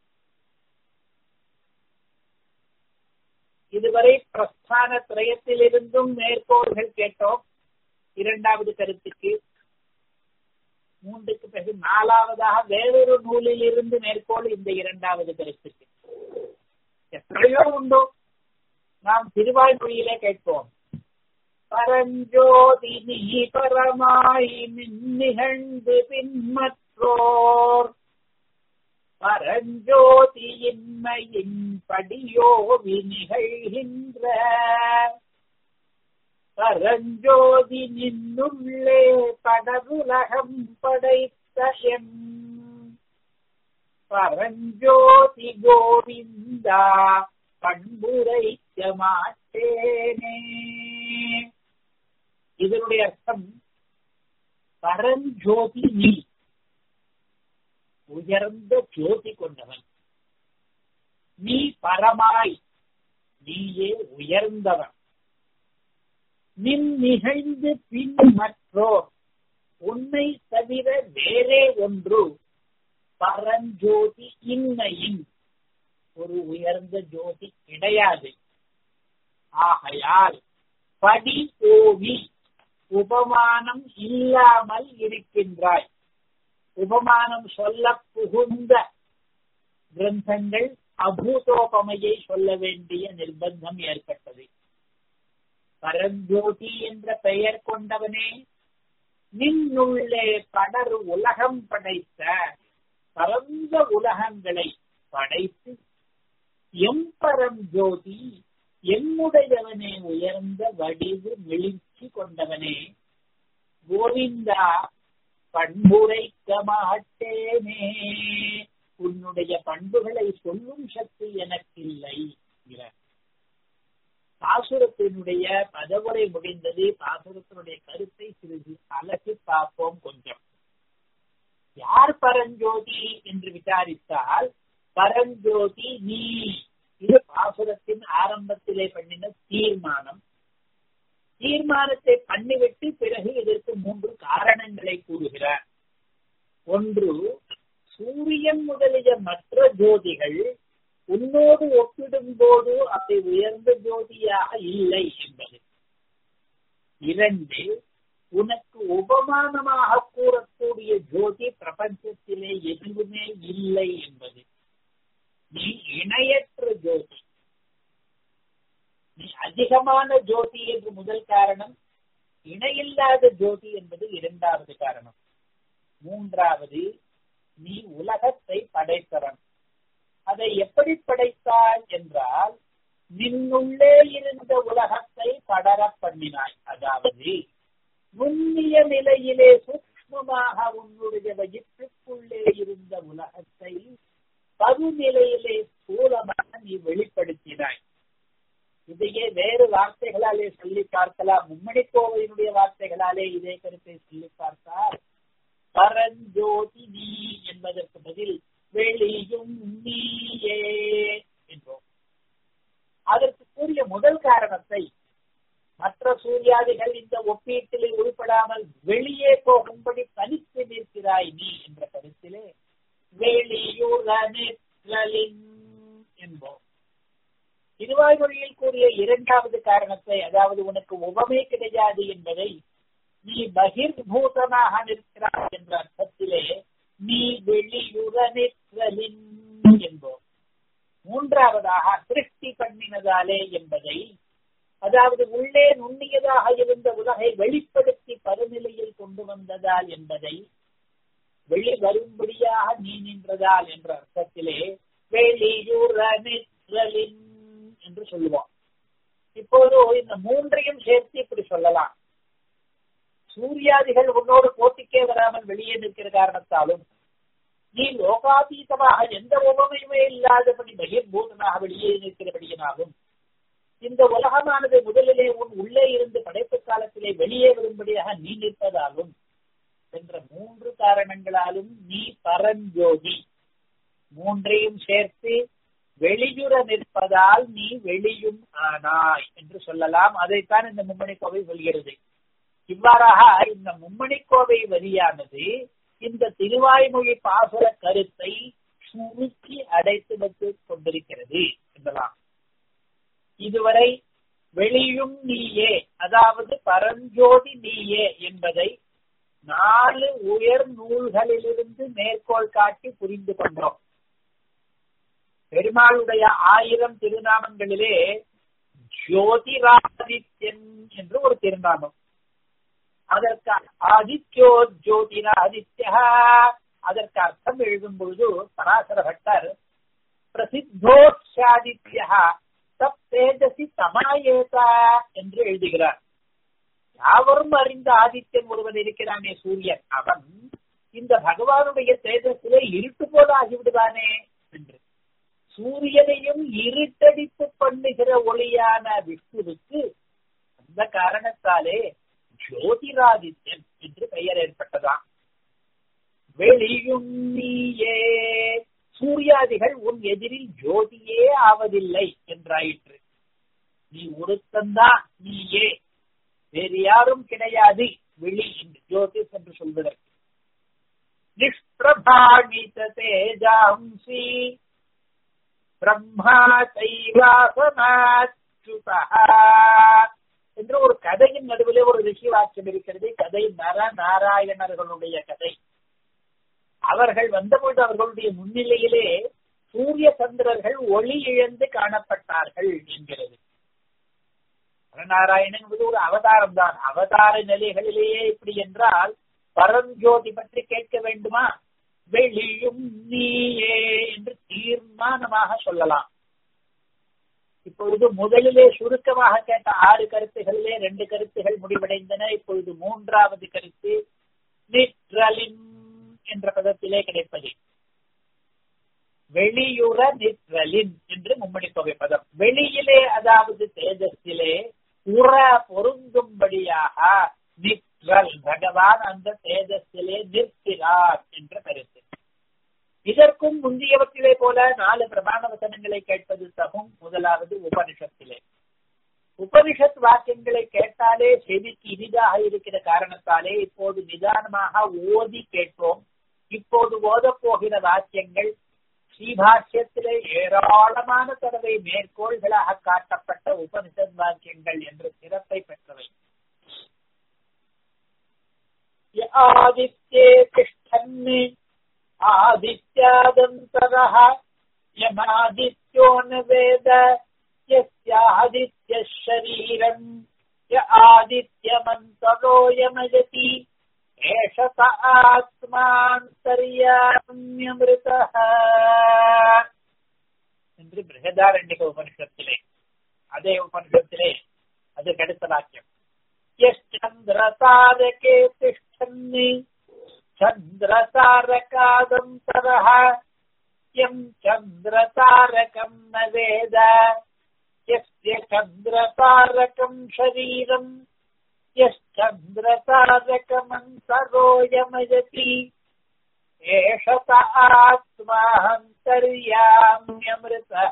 A: இதுவரை பிரஸ்தான திரயத்திலிருந்தும் மேற்கோள்கள் கேட்டோம் இரண்டாவது கருத்துக்கு மூன்றுக்கு பிறகு நாலாவதாக வேறொரு நூலில் இருந்து மேற்கோள் இந்த இரண்டாவது கருத்துக்கு எத்தனையோ உண்டோ நாம் திருவாய்மொழியிலே கேட்போம் பரஞ்சோதி நீ பரமாய் நிகழ்ந்து பின்மற்றோர் பரஞ்சோதியின்மையின் படியோ விநிகழ்கின்ற பரஞ்சோதி நின்னுள்ளே படருலகம் படைத்த எம் பரஞ்சோதி கோவிந்தா பண்புரைக்க மாட்டேனே இதனுடைய அர்த்தம் பரஞ்சோதி நீ உயர்ந்த ஜோதி கொண்டவன் நீ பரமாய் நீயே உயர்ந்தவன் நின் நிகழ்ந்து பின் மற்றோர் உன்னை தவிர வேறே ஒன்று பரஞ்சோதி இன்மையின் ஒரு உயர்ந்த ஜோதி கிடையாது ஆகையால் படி ஓவி உபமானம் இல்லாமல் இருக்கின்றாய் உபமானம் சொல்ல புகுந்த கிரந்தங்கள் அபூதோபமையை சொல்ல வேண்டிய நிர்பந்தம் ஏற்பட்டது பரஞ்சோதி என்ற பெயர் கொண்டவனே நின்னுள்ளே படர் உலகம் படைத்த பரந்த உலகங்களை படைத்து எம்பரம் ஜோதி என்னுடையவனே உயர்ந்த வடிவு மிளிர்ச்சி கொண்டவனே கோவிந்தா பண்புரைக்க மாட்டேனே உன்னுடைய பண்புகளை சொல்லும் சக்தி எனக்கில்லை பாசுரத்தினுடைய பதவுரை முடிந்தது பாசுரத்தினுடைய கருத்தை சிறிது அலசி பார்ப்போம் கொஞ்சம் யார் பரஞ்சோதி என்று விசாரித்தால் பரஞ்சோதி நீ இது பாசுரத்தின் ஆரம்பத்திலே பண்ணின தீர்மானம் தீர்மானத்தை பண்ணிவிட்டு பிறகு இதற்கு மூன்று காரணங்களை கூறுகிறார் ஒன்று சூரியன் முதலிய மற்ற ஜோதிகள் உன்னோடு ஒப்பிடும் போது அதை உயர்ந்த ஜோதியாக இல்லை என்பது இரண்டு உனக்கு உபமானமாக கூறக்கூடிய ஜோதி பிரபஞ்சத்திலே எதுவுமே இல்லை என்பது நீ இணையற்ற ஜோதி நீ அதிகமான ஜோதி என்று முதல் காரணம் இணையில்லாத ஜோதி என்பது இரண்டாவது காரணம் மூன்றாவது நீ உலகத்தை படைத்தவன் அதை எப்படி படைத்தாய் என்றால் நின்னுள்ளே இருந்த உலகத்தை படர பண்ணினாய் அதாவது நுண்ணிய நிலையிலே சூக்மமாக உன்னுடைய வயிற்றுக்குள்ளே இருந்த உலகத்தை பருநிலையிலே ஸ்தூலமாக நீ வெளிப்படுத்தினாய் இதையே வேறு வார்த்தைகளாலே சொல்லி பார்க்கலாம் மும்மணி கோவையினுடைய வார்த்தைகளாலே இதே கருத்தை சொல்லி பார்த்தால் பரஞ்சோதி நீ என்பதற்கு பதில் வெளியும் நீயே என்போம் அதற்கு கூறிய முதல் காரணத்தை மற்ற சூர்யாதிகள் இந்த ஒப்பீட்டில் உருப்படாமல் வெளியே போகும்படி தனித்து நிற்கிறாய் நீ என்ற கருத்திலே வெளியுறனின் என்போம் திருவாய்மொழியில் கூறிய இரண்டாவது காரணத்தை அதாவது உனக்கு உபமே கிடையாது என்பதை நீ பகிர்பூதனாக நிற்கிறாய் என்ற அர்த்தத்திலே நீ வெளியுறனின் என்போம் மூன்றாவதாக சிருஷ்டி பண்ணினதாலே என்பதை அதாவது உள்ளே நுண்ணியதாக இருந்த உலகை வெளிப்படுத்தி பருநிலையில் கொண்டு வந்ததால் என்பதை வெளி வரும்படியாக நீ நின்றதால் என்ற அர்த்தத்திலே வெளியுற நிற்றலின் என்று சொல்லுவோம் இப்போது இந்த மூன்றையும் சேர்த்து இப்படி சொல்லலாம் சூர்யாதிகள் உன்னோடு போட்டிக்கே வராமல் வெளியே நிற்கிற காரணத்தாலும் நீ லோகாதீதமாக எந்த உபமையுமே இல்லாதபடி பகிர்பூதனாக வெளியே நிற்கிறபடியினாலும் இந்த உலகமானது முதலிலே உன் உள்ளே இருந்து படைப்பு காலத்திலே வெளியே வரும்படியாக நீ நிற்பதாலும் என்ற மூன்று காரணங்களாலும் நீ பரஞ்சோதி மூன்றையும் சேர்த்து வெளியுற நிற்பதால் நீ வெளியும் ஆனாய் என்று சொல்லலாம் அதைத்தான் இந்த மும்மணி கோவை சொல்கிறது இவ்வாறாக இந்த மும்மணி கோவை வரியானது இந்த திருவாய்மொழி பாசுர கருத்தை சுருக்கி அடைத்து வைத்துக் கொண்டிருக்கிறது என்பதாம் இதுவரை வெளியும் நீயே அதாவது பரஞ்சோதி நீயே என்பதை நாலு உயர் நூல்களிலிருந்து மேற்கோள் காட்டி புரிந்து கொண்டோம் பெருமாளுடைய ஆயிரம் திருநாமங்களிலே ஜோதிராதித்யன் என்று ஒரு திருநாமம் அதற்கு ஆதித்யோ ஜோதிராதித்யா அதற்கு அர்த்தம் எழுதும் பொழுது பராசர பட்டர் பிரசித்தோஷாதித்யா தப் தேஜசி சமாயேதா என்று எழுதுகிறார் யாவரும் அறிந்த ஆதித்யன் ஒருவன் இருக்கிறானே சூரியன் அவன் இந்த பகவானுடைய தேஜஸிலே இருட்டு போல ஆகிவிடுவானே என்று சூரியனையும் இருட்டடிப்பு பண்ணுகிற ஒளியான விஷ்ணுவுக்கு அந்த காரணத்தாலே ஜோதிராதித்யன் என்று பெயர் ஏற்பட்டதாம் வெளியும் நீயே சூர்யாதிகள் உன் எதிரில் ஜோதியே ஆவதில்லை என்றாயிற்று நீ ஒருத்தந்தான் நீயே வேறு யாரும் கிடையாது வெளி என்று ஜோதிஷ் என்று சொல்வதற்கு நிஷ்பிரபாணித தேஜாம்சி பிரம்மா தைவாசனாச்சுதா என்று ஒரு கதையின் நடுவிலே ஒரு ரிஷி வாக்கியம் இருக்கிறது கதை நர நாராயணர்களுடைய கதை அவர்கள் வந்தபொழுது அவர்களுடைய முன்னிலையிலே சூரிய சந்திரர்கள் ஒளி இழந்து காணப்பட்டார்கள் என்கிறது நாராயணன் என்பது ஒரு அவதாரம் தான் அவதார நிலைகளிலேயே இப்படி என்றால் பரஞ்சோதி பற்றி கேட்க வேண்டுமா வெளியும் நீயே என்று தீர்மானமாக சொல்லலாம் இப்பொழுது முதலிலே சுருக்கமாக கேட்ட ஆறு கருத்துகளிலே ரெண்டு கருத்துகள் முடிவடைந்தன இப்பொழுது மூன்றாவது கருத்து நிற்றலின் என்ற பதத்திலே கிடைப்பது வெளியுற நிற்றலின் என்று மும்மணி தொகை பதம் வெளியிலே அதாவது தேஜஸிலே உற பொருந்தும்படியாக நிற்றல் பகவான் அந்த தேஜஸிலே நிற்கிறார் என்ற கருத்து இதற்கும் முந்தையவற்றிலே போல நாலு பிரமாண வசனங்களை கேட்பது தகும் முதலாவது உபனிஷத்திலே உபனிஷத் வாக்கியங்களை கேட்டாலே செவிக்கு இனிதாக இருக்கிற காரணத்தாலே இப்போது நிதானமாக ஓதி கேட்போம் இப்போது ஓதப் போகிற வாக்கியங்கள் ஸ்ரீபாஷ்யத்திலே ஏராளமான தடவை மேற்கோள்களாக காட்டப்பட்ட உபனிஷத் வாக்கியங்கள் என்ற சிறப்பை பெற்றவை ஆதித்யே திஷ்டன்னி आदित्यादन्तरः यमादित्यो न वेद यस्यादित्यः शरीरम् य आदित्यमन्तरो यमयति एष स ஆத்மாந்தர்யாமியமிருதः என்று பிருகதாரண்யக உபனிஷத்திலே அதே உபனிஷத்திலே அதுக்கு அடுத்த வாக்கியம் यश्चन्द्रतारके तिष्ठन्नि चन्द्रतारकादन्तरः यम् चन्द्रतारकम् न वेद यस्य चन्द्रतारकम् शरीरम् यश्चन्द्रतारकमन्तरो यमयति एष त ஆத்மாந்தர்யாமியமிருதः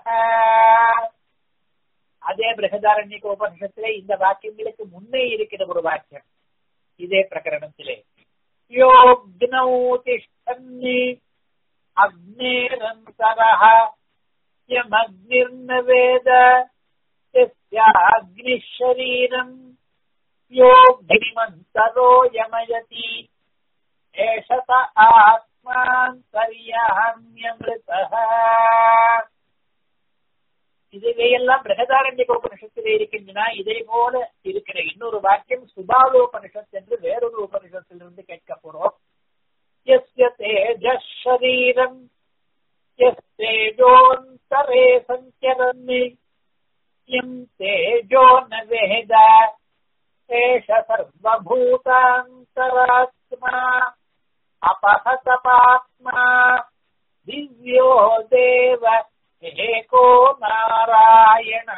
A: அதே பிரகதாரண்யக உபனிஷத்திலே இந்த வாக்கியங்களுக்கு முன்னே இருக்கிற ஒரு வாக்கியம் இதே பிரகரணத்திலே योऽग्नौ तिष्ठन्नि अग्नेरन्तरः यमग्निर्न वेद यस्याग्निः शरीरम् योऽग्निमन्तरो यमयति एष त ஆத்மாந்தர்யாமியமிருதः இதுவையெல்லாம் பிரகதாரண்யக உபனிஷத்திலே இருக்கின்றன இதே போல இருக்கிற இன்னொரு வாக்கியம் சுபாலோபனிஷத் என்று வேறொரு உபனிஷத்திலிருந்து கேட்க போறோம் यस्य तेजः शरीरम् यस्तेजोऽन्तरे सञ्चरन् यम् तेजो न वेद एष सर्वभूतान्तरात्मा अपहतपात्मा दिव्यो देव ஏகோ நாராயண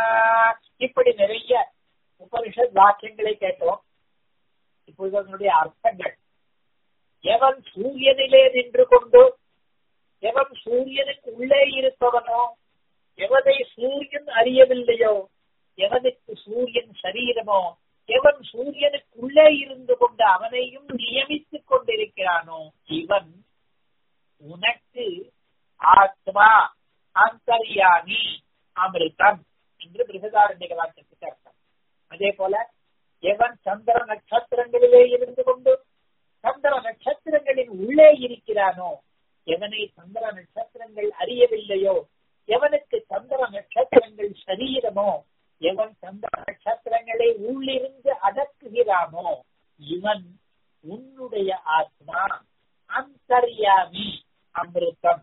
A: இப்படி நிறைய உபனிஷத் வாக்கியங்களை கேட்டோம் இப்பொழுது அதனுடைய அர்த்தங்கள் எவன் சூரியனிலே நின்று கொண்டு எவன் சூரியனுக்கு உள்ளே இருப்பவனோ எவனை சூரியன் அறியவில்லையோ எவனுக்கு சூரியன் சரீரமோ எவன் சூரியனுக்குள்ளே இருந்து கொண்டு அவனையும் நியமித்துக் கொண்டிருக்கிறானோ இவன் உனக்கு ஆத்மா அந்தர்யாமி அமிர்தம் என்று பிருகதாரண்ய வாக்கியத்துக்கு அர்த்தம் அதே போல எவன் சந்திர நட்சத்திரங்களிலே இருந்து கொண்டு சந்திர நட்சத்திரங்களின் உள்ளே இருக்கிறானோ எவனை சந்திர நட்சத்திரங்கள் அறியவில்லையோ எவனுக்கு சந்திர நட்சத்திரங்கள் சரீரமோ எவன் சந்திர நட்சத்திரங்களை உள்ளிருந்து அடக்குகிறானோ இவன் உன்னுடைய ஆத்மா அந்தர்யாமி அமிர்தம்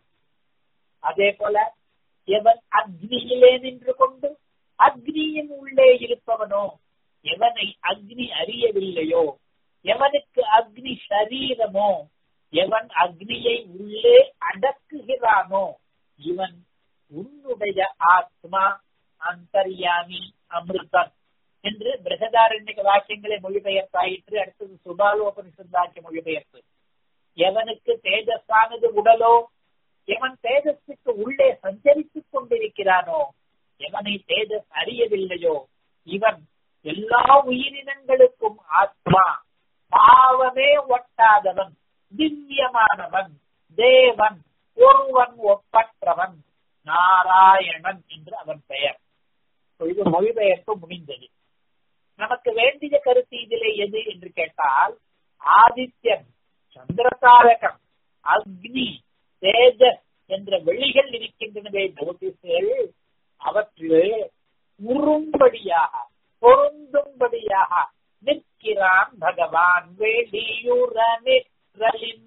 A: அதே போல எவன் அக்னியிலே நின்று கொண்டு அக்னியின் உள்ளே இருப்பவனோ எவனை அக்னி அறியவில்லையோ எவனுக்கு அக்னி சரீரமோ எவன் அக்னியை உள்ளே அடக்குகிறானோ இவன் உன்னுடைய ஆத்மா அந்தர்யாமி அமிர்தம் என்று பிரகதாரண்ய வாக்கியங்களை மொழிபெயர்த்தாயிற்று அடுத்தது சுபாலோபனிஷந்தாக்கிய மொழிபெயர்ப்பு எவனுக்கு தேஜஸானது உடலோ எவன் தேஜஸுக்கு உள்ளே சஞ்சரித்துக் கொண்டிருக்கிறானோ எவனை தேஜஸ் அறியவில்லையோ இவன் எல்லா உயிரினங்களுக்கும் ஆத்மா பாவமே ஒட்டாதவன் திவ்யமானவன் தேவன் ஒருவன் ஒப்பற்றவன் நாராயணன் என்று அவன் பெயர் இது மொழிபெயர்ப்பு முடிந்தது நமக்கு வேண்டிய கருத்து இதிலே எது என்று கேட்டால் ஆதித்யன் சந்திரதாரகம் அக்னி தேஜஸ் என்ற வெளிகள் இருக்கின்றனவே ஜோதிஷர்கள் அவற்றிலே உறும்படியாக பொருந்தும்படியாக நிற்கிறான் பகவான் வெளியுற நிற்றலின்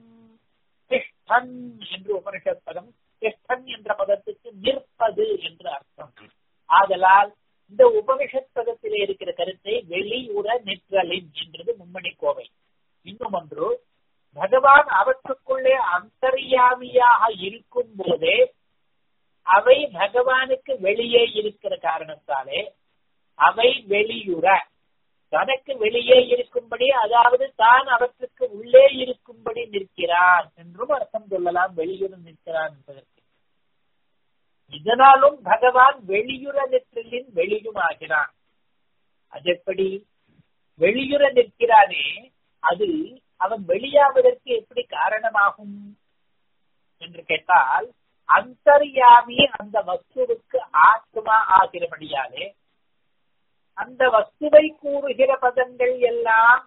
A: திஷ்டன் என்று உபனிஷத் பதம் திஷ்டன் என்ற பதத்துக்கு நிற்பது என்று அர்த்தம் ஆதலால் இந்த உபனிஷத் பதத்திலே இருக்கிற கருத்தை வெளியுற நிற்றலின் என்றது மும்மணி கோவை இன்னும் ஒன்று பகவான் அவற்றுக்குள்ளே அந்தர்யாமியாக இருக்கும் போதே அவை பகவானுக்கு வெளியே இருக்கிற காரணத்தாலே அவை வெளியுற தனக்கு வெளியே இருக்கும்படி அதாவது தான் அவற்றுக்கு உள்ளே இருக்கும்படி நிற்கிறான் என்றும் அர்த்தம் சொல்லலாம் வெளியுற நிற்கிறான் என்பதற்கு இதனாலும் பகவான் வெளியுற நிற்றலின் வெளியும் ஆகிறான் அது எப்படி வெளியுற நிற்கிறானே அது அவன் வெளியாவதற்கு எப்படி காரணமாகும் என்று கேட்டால் அந்தர்யாமி அந்த வஸ்துவுக்கு ஆத்மா ஆகிறபடியாலே அந்த வஸ்துவை கூறுகிற பதங்கள் எல்லாம்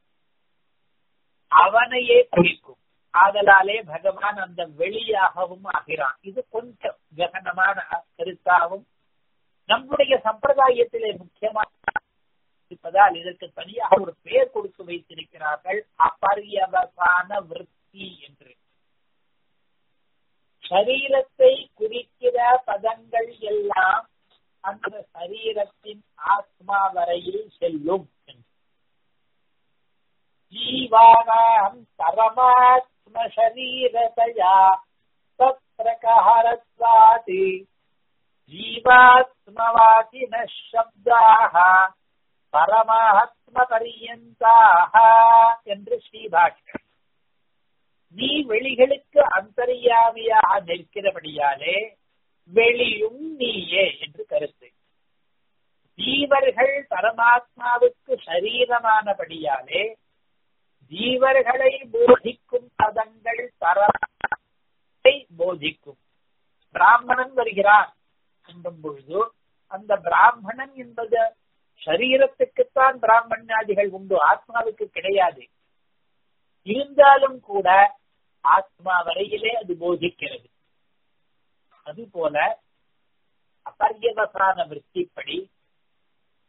A: அவனையே குறிக்கும் ஆதலாலே பகவான் அந்த வெளியாகவும் ஆகிறான் இது கொஞ்சம் ககனமான கருத்தாகவும் நம்முடைய சம்பிரதாயத்திலே முக்கியமான இருப்பதால் இதற்கு தனியாக ஒரு பெயர் கொடுத்து வைத்திருக்கிறார்கள் அபரியவசான விற்பி என்று சரீரத்தை குறிக்கிற பதங்கள் எல்லாம் அந்த சரீரத்தின் ஆத்மா வரையில் செல்லும் ஜீவானாம் பரமாத்ம சரீரதயா தத்ரகாரத்வாதி ஜீவாத்மவாதின சப்தாக பரமாத்ம பரியந்தாக என்று ஸ்ரீபாஷ்யம் நீ வெளிகளுக்கு அந்தரியாமியாக நிற்கிறபடியாலே வெளியும் நீயே என்று கருத்து ஜீவர்கள் பரமாத்மாவுக்கு சரீரமானபடியாலே ஜீவர்களை போதிக்கும் பதங்கள் பரமாத்மை போதிக்கும் பிராமணன் வருகிறான் என்னும் பொழுது அந்த பிராமணன் என்பது சரீரத்துக்குத்தான் பிராமணியாதிகள் உண்டு ஆத்மாவுக்கு கிடையாது இருந்தாலும் கூட ஆத்மா வரையிலே அது போதிக்கிறது அதுபோல அபர்யவசான விற்பிப்படி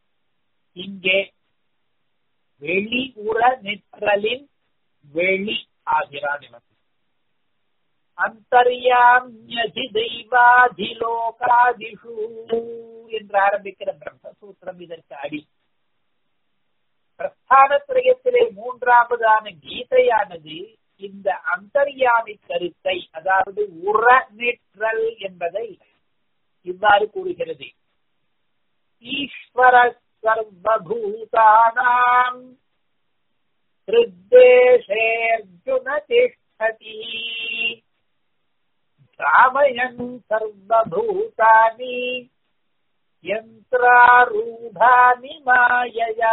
A: இங்கே வெளி உற நிற்றலின் வெளி ஆகிறான் இவன் அந்தர்யாமியதி தெய்வாதிலோகாதிஷு என்று ஆரம்பிக்கிற பிரம்மசூத்திரம் இதற்கு அடி பிரஸ்தானத்திரயத்திலே மூன்றாவதான கீதையானது இந்த அந்தர்யாமி கருத்தை அதாவது உற நிற்றல் என்பதை இவ்வாறு கூறுகிறது ஈஸ்வர சர்வபூதானாம் ஹிருத்தேஷேர்ஜுன திஷ்டதி ராமயன் சர்வபூதானி யந்திராரூடானி மாயையா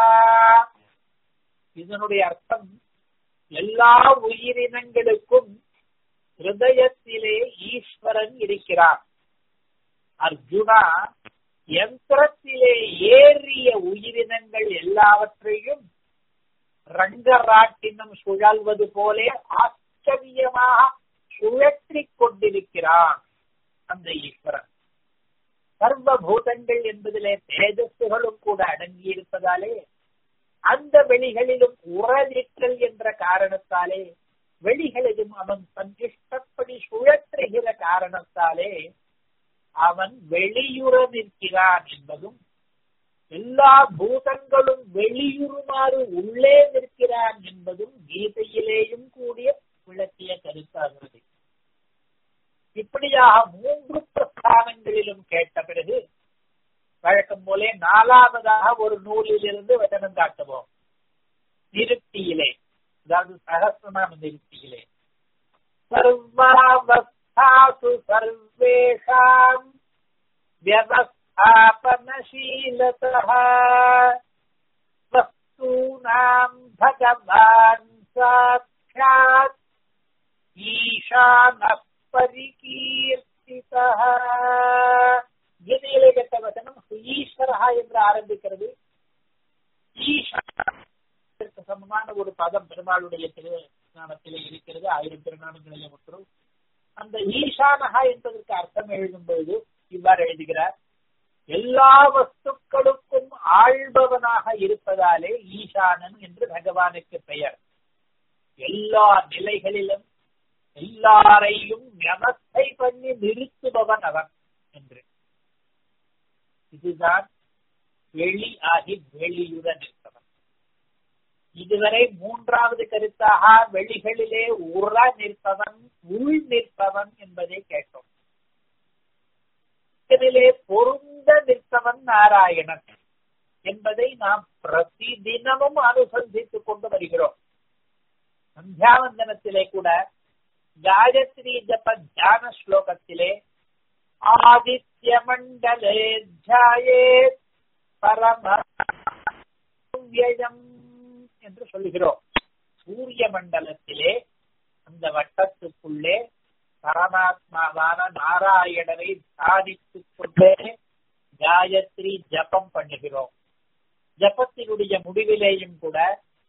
A: இதனுடைய அர்த்தம் எல்லா உயிரினங்களுக்கும் ஹிருதயத்திலே ஈஸ்வரன் இருக்கிறார் அர்ஜுனா யந்திரத்திலே ஏறிய உயிரினங்கள் எல்லாவற்றையும் ரங்கராட்டினம் சுழல்வது போலே ஆச்சரியமாக சுழற்றிக் கொண்டிருக்கிறான் அந்த ஈஸ்வரன் சர்வபூதங்கள் என்பதிலே தேஜஸ்களும் கூட அடங்கி இருப்பதாலே அந்த வெளிகளிலும் உறநிற்றல் என்ற காரணத்தாலே வெளிகளிலும் அவன் தன் இஷ்டப்படி சுழற்றுகிற காரணத்தாலே அவன் வெளியுற நிற்கிறான் என்பதும் எல்லா பூதங்களும் வெளியுறுமாறு உள்ளே நிற்கிறான் என்பதும் கீதையிலேயும் கூடிய விளக்கிய கருத்தாகிறது இப்படியாக மூன்று பிரஸ்தானங்களிலும் கேட்ட பிறகு வழக்கம் போலே நாலாவதாக ஒரு நூலிலிருந்து வச்சனம் காட்டுவோம் நிருப்தியிலே அதாவது சகசிரநாம நிருப்தியிலே சர்வாவஸ்தாசு சர்வேஷாம் व्यवस्थापनशीलतः वस्तूनाम् भगवान् साक्षात् ஈஷான பரிகீர்த்திதः கீதையிலே கெட்ட வசனம் ஈஸ்வரஹா என்று ஆரம்பிக்கிறது ஈஸ்வரத்திற்கு சமமான ஒரு பதம் பெருமாளுடைய திருநாமத்திலே இருக்கிறது ஆயிரம் திருநாமங்களிலே ஒன்று அந்த ஈசானஹா என்பதற்கு அர்த்தம் எழுதும் பொழுது இவ்வாறு எழுதுகிறார் எல்லா வஸ்துக்களுக்கும் ஆள்பவனாக இருப்பதாலே ஈசானன் என்று பகவானுக்கு பெயர் எல்லா நிலைகளிலும் எல்லாரையும் வியவஸ்தை பண்ணி நிறுத்துபவன் அவன் என்று இதுதான் வெளி ஆகி வெளியுடன் இருப்பவன் இதுவரை மூன்றாவது கருத்தாக வெளிகளிலே உற நிற்பவன் உள் நிற்பவன் என்பதை கேட்டோம் இதனிலே பொருந்த நிற்பவன் நாராயணன் என்பதை நாம் பிரதி தினமும் அனுசந்தித்துக் கொண்டு வருகிறோம் சந்தியாவந்தனத்திலே கூட காயத்ரி ஜப தியான ஸ்லோகத்திலே ஆதித்ய மண்டலே தியாயே பரமயம் என்று சொல்லுகிறோம் சூரிய மண்டலத்திலே அந்த வட்டத்துக்குள்ளே பரமாத்மாவான நாராயணனை சாதித்துக் கொண்டே காயத்ரி ஜபம் பண்ணுகிறோம் ஜபத்தினுடைய முடிவிலேயும் கூட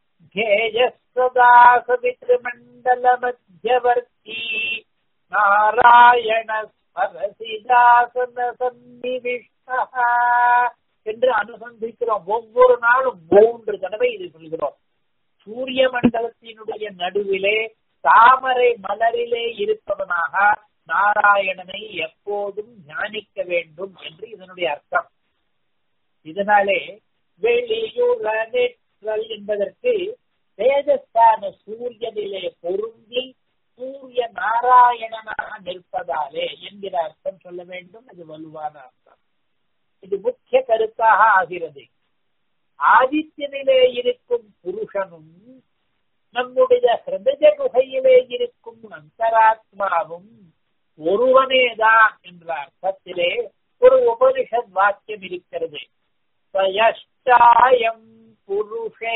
A: மண்டல மத்தியவர்த்தி நாராயண ஸ்மரசிதாசன சந்நிவிஷ்டா என்று அனுசந்திக்கிறோம் ஒவ்வொரு நாளும் மூன்று தடவை இது சொல்கிறோம் சூரிய மண்டலத்தினுடைய நடுவிலே தாமரை மலரிலே இருப்பவனாக நாராயணனை எப்போதும் தியானிக்க வேண்டும் என்று இதனுடைய அர்த்தம் இதனாலே வெளியுற நிற்றல் என்பதற்கு தேஜஸ்தான சூரியனிலே பொருந்தி சூரிய நாராயணனாக நிற்பதாலே என்கிற அர்த்தம் சொல்ல வேண்டும் இது வலுவான அர்த்தம் இது முக்கிய கருத்தாக ஆகிறது ஆதித்யனிலே இருக்கும் புருஷனும் நம்முடைய ஹிருதய குகையிலே இருக்கும் அந்தராத்மாவும் ஒருவனேதான் என்ற அர்த்தத்திலே ஒரு உபனிஷத் வாக்கியம் இருக்கிறது சயஷ்டாயம் புருஷே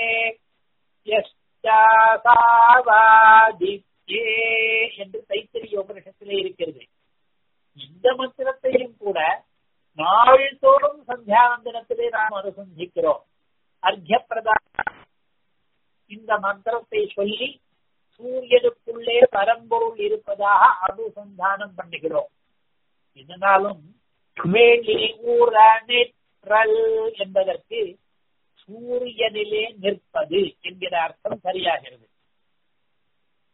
A: யஷ்டாசாவாதித்யே என்று தைத்திரிய உபனிஷத்திலே இருக்கிறது இந்த மந்திரத்தையும் கூட நாள்தோறும் சந்தியாவந்தனத்திலே நாம் அனுசந்திக்கிறோம் அர்த்த பிரதான இந்த மந்திரத்தை சொல்லி சூரியனுக்குள்ளே பரம்பொருள் இருப்பதாக அனுசந்தானம் பண்ணுகிறோம் இதனாலும் வேலி ஊர நிற்றல் என்பதற்கு சூரியனிலே நிற்பது என்கிற அர்த்தம் சரியாகிறது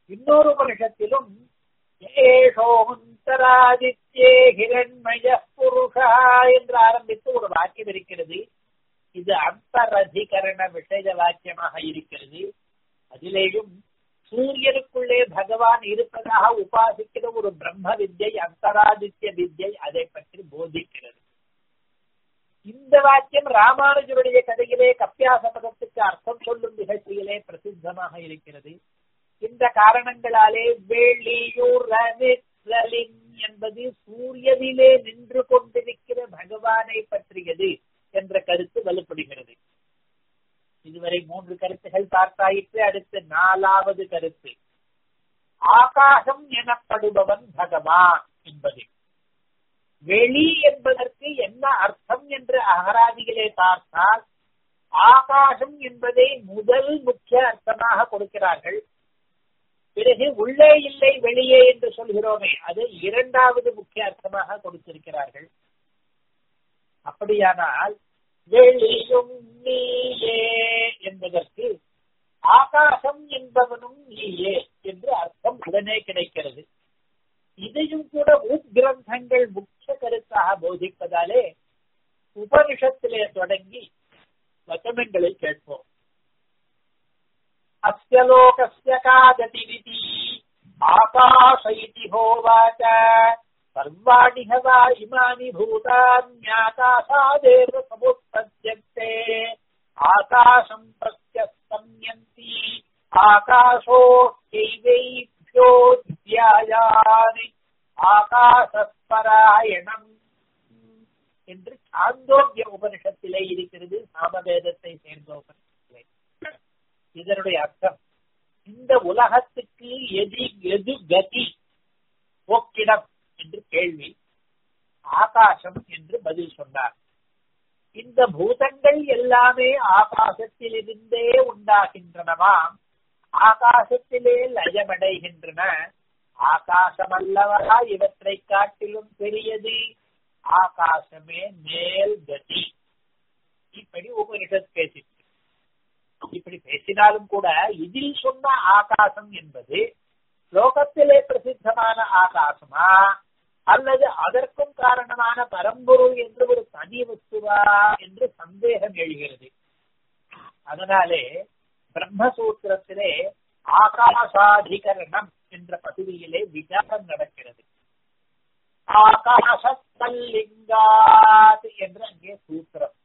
A: இன்னொரு உபனிஷத்திலும் ஏஷோந்தராதித்யே ஹிரண்மய புருஷா என்று ஆரம்பித்து ஒரு வாக்கியம் இருக்கிறது இது அந்தரதிகரண விஷய வாக்கியமாக இருக்கிறது அதிலேயும் சூரியனுக்குள்ளே பகவான் இருப்பதாக உபாசிக்கிற ஒரு பிரம்ம வித்யை அந்தராதித்ய வித்யை அதை பற்றி போதிக்கிறது இந்த வாக்கியம் ராமானுஜருடைய கதையிலே கப்பியாச பதத்துக்கு அர்த்தம் சொல்லும் நிகழ்ச்சியிலே பிரசித்தமாக இருக்கிறது இந்த காரணங்களாலே வெளியூரலின் என்பது சூரியனிலே நின்று கொண்டிருக்கிற பகவானை பற்றியது என்ற கருத்து வலுப்படுகிறது இதுவரை மூன்று கருத்துகள் பார்த்தாயிற்று அடுத்து நாலாவது கருத்து ஆகாசம் எனப்படுபவன் பகவான் என்பது வெளி என்பதற்கு என்ன அர்த்தம் என்று அகராதிகளே பார்த்தால் ஆகாசம் என்பதை முதல் முக்கிய அர்த்தமாக கொடுக்கிறார்கள் பிறகு உள்ளே இல்லை வெளியே என்று சொல்கிறோமே அது இரண்டாவது முக்கிய அர்த்தமாக கொடுத்திருக்கிறார்கள் அப்படியானால் வெளியும் நீயே என்பதற்கு ஆகாசம் என்பவனும் நீயே என்று அர்த்தம் உடனே கிடைக்கிறது இதையும் கூட உத்கிரந்தங்கள் முக்கிய கருத்தாக போதிப்பதாலே உபனிஷத்திலே தொடங்கி வச்சனங்களை கேட்போம் அஸ்ய லோகஸ்ய காததிரிதி ஆகாஷ இதி ஹோவாச்ச சர்வாணி ஹவா இமானி பூதான்யாகாசாதேவ சமுத்பத்யந்தே ஆகாசம் பிரத்யஸ்தம்யந்தி ஆகாஷோ கைவைभ्यो தியாயானி ஆகாசஸ்பராயணம் என்று சாந்தோக்கிய உபனிஷத்திலே இருக்கிறது சாமவேதத்தை சேர்ந்த உபனிஷத்திலே இதனுடைய அர்த்தம் இந்த உலகத்துக்கு எதி எது கதி போக்கிடம் என்று கேள்வி ஆகாசம் என்று பதில் சொன்னார் இந்த பூதங்கள் எல்லாமே ஆகாசத்திலிருந்தே உண்டாகின்றனவாம் ஆகாசத்திலே லயமடைகின்றன ஆகாசம் அல்லவா இவற்றை காட்டிலும் பெரியது ஆகாசமே மேல் கதி இப்படி உபனிஷத் பேசிட்டு இப்படி பேசினாலும் கூட இதில் சொன்ன ஆகாசம் என்பது லோகத்திலே பிரசித்தமான ஆகாசமா அல்லது அதற்கும் காரணமான பரம்பொருள் என்று ஒரு தனி வஸ்துவா என்று சந்தேகம் எழுகிறது அதனாலே பிரம்மசூத்திரத்திலே ஆகாசாதிகரணம் என்ற பகுதியிலே விசாரம் நடக்கிறது ஆகாசத்தல்லிங்காத் என்று அங்கே சூத்திரம்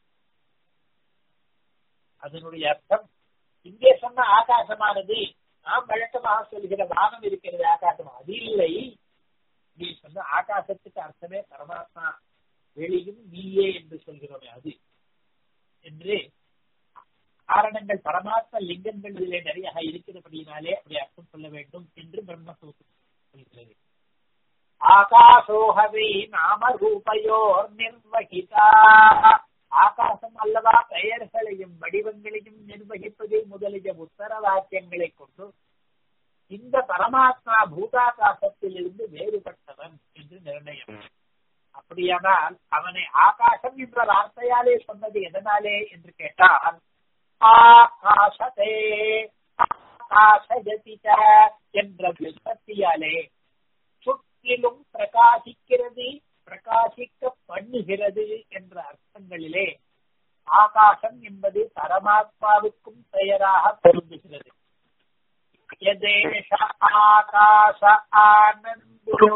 A: அதனுடைய அர்த்தம் இங்கே சொன்ன ஆகாசமானது நாம் வழக்கமாக சொல்கிற வானம் இருக்கிறது ஆகாசம் அது இல்லை நீ சொன்ன ஆகாசத்துக்கு அர்த்தமே பரமாத்மா வெளியும் நீயே என்று சொல்கிறோமே அது என்று காரணங்கள் பரமாத்ம லிங்கங்கள் இதிலே நிறைய இருக்கிறபடியினாலே அப்படி அர்த்தம் சொல்ல வேண்டும் என்று பிரம்மசூத்திரம் சொல்கிறது ஆகாசோகவை நாம ரூபயோர் நிர்வகிதா ஆகாசம் அல்லவா பெயர்களையும் வடிவங்களையும் நிர்வகிப்பது முதலிய உத்தர வாக்கியங்களை கொண்டு இந்த பரமாத்மா பூதாகாசத்தில் இருந்து வேறுபட்டவன் என்று நிர்ணயம் அப்படியானால் அவனை ஆகாசம் என்ற வார்த்தையாலே சொன்னது எதனாலே என்று கேட்டால் ஆகாசத்தே ஆகாசஜதித என்ற விற்பத்தியாலே சுற்றிலும் பிரகாசிக்கிறது பிரகாசிக்க பண்ணுகிறது என்ற அர்த்தங்களிலே ஆகாசம் என்பது பரமாத்மாவுக்கும் பெயராக பொருந்துகிறது யதேஷ ஆகாச ஆனந்தோ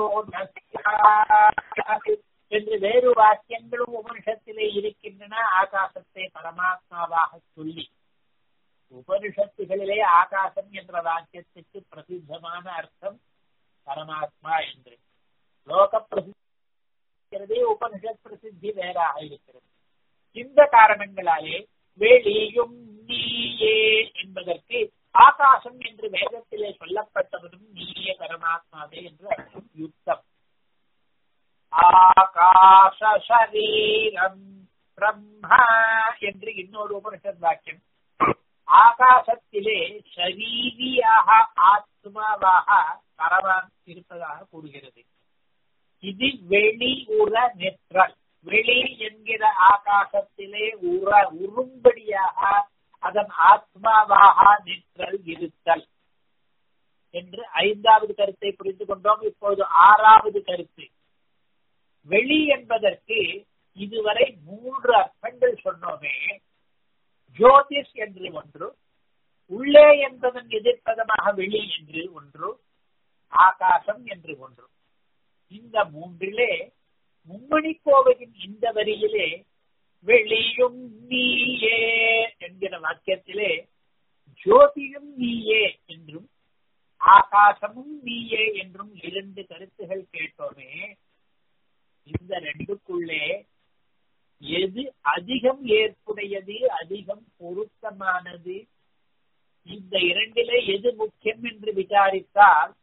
A: என்று வேறு வாக்கியங்களும் உபனிஷத்திலே இருக்கின்றன ஆகாசத்தை பரமாத்மாவாக சொல்லி உபனிஷத்துகளிலே ஆகாசம் என்ற வாக்கியத்துக்கு பிரசித்தமான அர்த்தம் பரமாத்மா என்று லோக பிரசித்தி உபனிஷத் பிரசித்தி வேறாக இருக்கிறது இந்த காரணங்களாலே வெளியும் நீயே என்பதற்கு ஆகாசம் என்று வேதத்திலே சொல்லப்பட்டவனும் நீயே பரமாத்மாவே என்று அர்த்தம் யுத்தம் ஆகாச சரீரம் பிரம்மா என்று இன்னொரு உபனிஷத் வாக்கியம் ஆகாசத்திலே ஷரீரியாக ஆத்மாவாக பரவான் இருப்பதாக கூறுகிறது இது வெளி உற நெற்றல் வெளி என்கிற ஆகாசத்திலே உற உரும்படியாக அதன் ஆத்மாவாக நிற்றல் இருத்தல் என்று ஐந்தாவது கருத்தை புரிந்து கொண்டோம் இப்போது ஆறாவது கருத்து வெளி என்பதற்கு இதுவரை மூன்று அர்த்தங்கள் சொன்னோமே ஜோதிஷ் என்று ஒன்று உள்ளே என்பதன் எதிர்ப்பதமாக வெளி என்று ஒன்று ஆகாசம் என்று ஒன்று இந்த மூன்றிலே மும்மணி கோவையின் இந்த வரியிலே வெளியும் நீயே என்கிற வாக்கியத்திலே ஜோதியும் நீயே என்றும் ஆகாசமும் நீயே என்றும் இரண்டு கருத்துகள் கேட்டோமே இந்த ரெண்டுக்குள்ளே எது அதிகம் ஏற்புடையது அதிகம் பொருத்தமானது இந்த இரண்டிலே எது முக்கியம் என்று விசாரித்தால்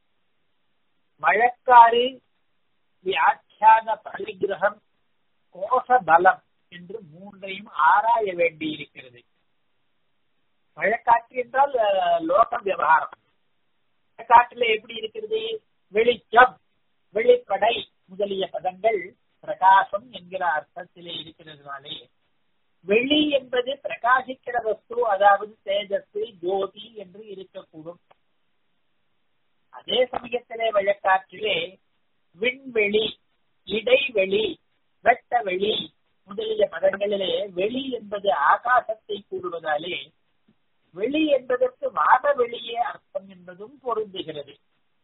A: வழக்காறு வியாக்கியான பரிகிரகம் கோஷ பலம் என்று மூன்றையும் ஆராய வேண்டியிருக்கிறது வழக்காற்று என்றால் லோக விவகாரம் வழக்காற்றில எப்படி இருக்கிறது வெளிச்சம் வெளிப்படை முதலிய பதங்கள் பிரகாசம் என்கிற அர்த்தத்திலே இருக்கிறதுனாலே வெளி என்பது பிரகாசிக்கிற வஸ்து அதாவது தேஜஸ் ஜோதி என்று இருக்கக்கூடும் அதே சமயத்திலே வழக்காற்றிலே விண்வெளி இடைவெளி வெட்ட வெளி முதலிய பதங்களிலே வெளி என்பது ஆகாசத்தை கூறுவதாலே வெளி என்பதற்கு வானவெளியே அர்த்தம் என்பதும் பொருந்துகிறது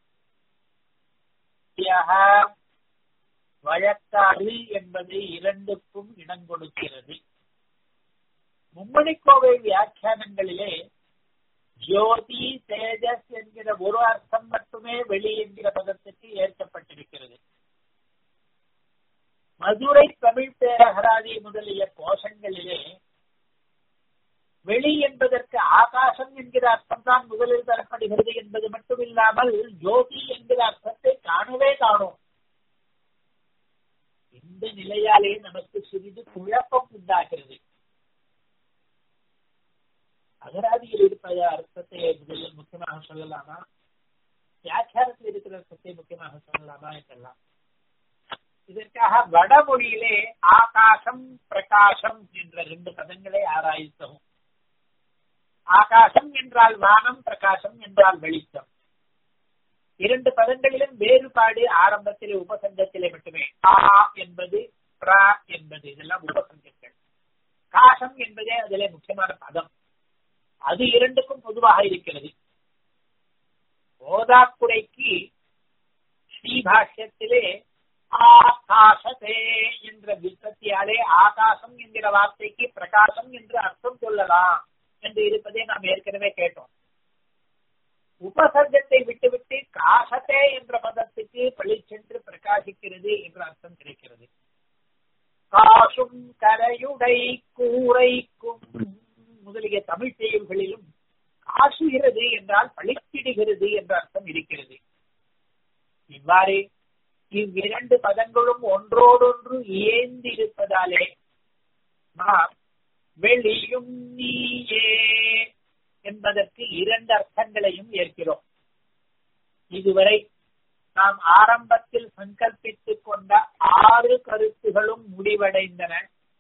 A: வழக்காறு என்பது இரண்டுக்கும் இடம் கொடுக்கிறது மும்மணிக்கோவை வியாக்கியானங்களிலே ஜோதி தேஜஸ் என்கிற ஒரு அர்த்தம் மட்டுமே வெளி என்கிற பதத்துக்கு ஏற்கப்பட்டிருக்கிறது மதுரை தமிழ் பேரகராதி முதலிய கோஷங்களிலே வெளி என்பதற்கு ஆகாசம் என்கிற அர்த்தம் தான் முதலில் தரப்படுகிறது என்பது மட்டுமில்லாமல் ஜோதி என்கிற அர்த்தத்தை காணவே காணும் இந்த நிலையாலே நமக்கு சிறிது குழப்பம் உண்டாகிறது அகராதியில் இருப்ப அர்த்தத்தை முதலில் முக்கியமாக சொல்லலாமா வியாக்கியானத்தில் இருக்கிற அர்த்தத்தை முக்கியமாக சொல்லலாமா என்றெல்லாம் இதற்காக வடமொழியிலே ஆகாசம் பிரகாசம் என்ற ரெண்டு பதங்களை ஆராய்த்தோம் ஆகாசம் என்றால் வானம் பிரகாசம் என்றால் வெளிச்சம் இரண்டு பதங்களிலும் வேறுபாடு ஆரம்பத்திலே உபசங்கத்திலே மட்டுமே ஆ என்பது பிரா என்பது இதெல்லாம் உபசங்கங்கள் காசம் என்பதே அதிலே முக்கியமான பதம் அது இரண்டுக்கும் பொதுவாக இருக்கிறது ஓதாக்குறைக்கு ஸ்ரீபாஷ்யத்திலே ஆகாசத்தே என்ற விற்பத்தியாலே ஆகாசம் என்கிற வார்த்தைக்கு பிரகாசம் என்று அர்த்தம் சொல்லலாம் என்று இருப்பதை நாம் ஏற்கனவே கேட்டோம் உபசர்க்கத்தை விட்டுவிட்டு காசத்தே என்ற பதத்துக்கு பழிச்சென்று பிரகாசிக்கிறது என்ற அர்த்தம் கிடைக்கிறது காசும் கரையுடை கூரைக்கும் முதலிய தமிழ் செயல்களிலும் காசுகிறது என்றால் பழிச்சிடுகிறது என்ற அர்த்தம் இருக்கிறது இவ்வாறு இவ்விரண்டு பதங்களும் ஒன்றோடொன்று ஏந்தி இருப்பதாலே நாம் வெளியும் நீயே என்பதற்கு இரண்டு அர்த்தங்களையும் ஏற்கிறோம் இதுவரை நாம் ஆரம்பத்தில் சங்கல்பித்துக் கொண்ட ஆறு கருத்துகளும் முடிவடைந்தன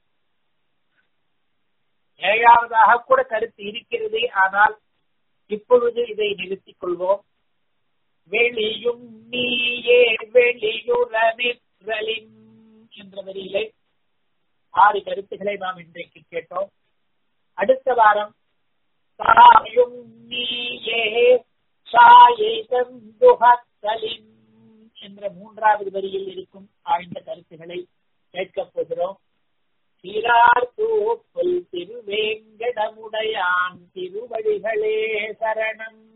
A: ஏழாவதாக கூட கருத்து இருக்கிறது ஆனால் இப்பொழுது இதை நிறுத்திக் கொள்வோம் வெளியும் நீயே வெளியுறலின் என்ற வரியிலே ஆறு கருத்துக்களை நாம் இன்றைக்கு கேட்டோம் அடுத்த வாரம் தாயும் நீயே சாயிதந்துகத்தலின் என்ற மூன்றாவது வரியில் இருக்கும் ஆழ்ந்த கருத்துக்களை கேட்கப் போகிறோம் சீரார் தூப்புல் திருவேங்கடமுடையான் திருவடிகளே சரணம்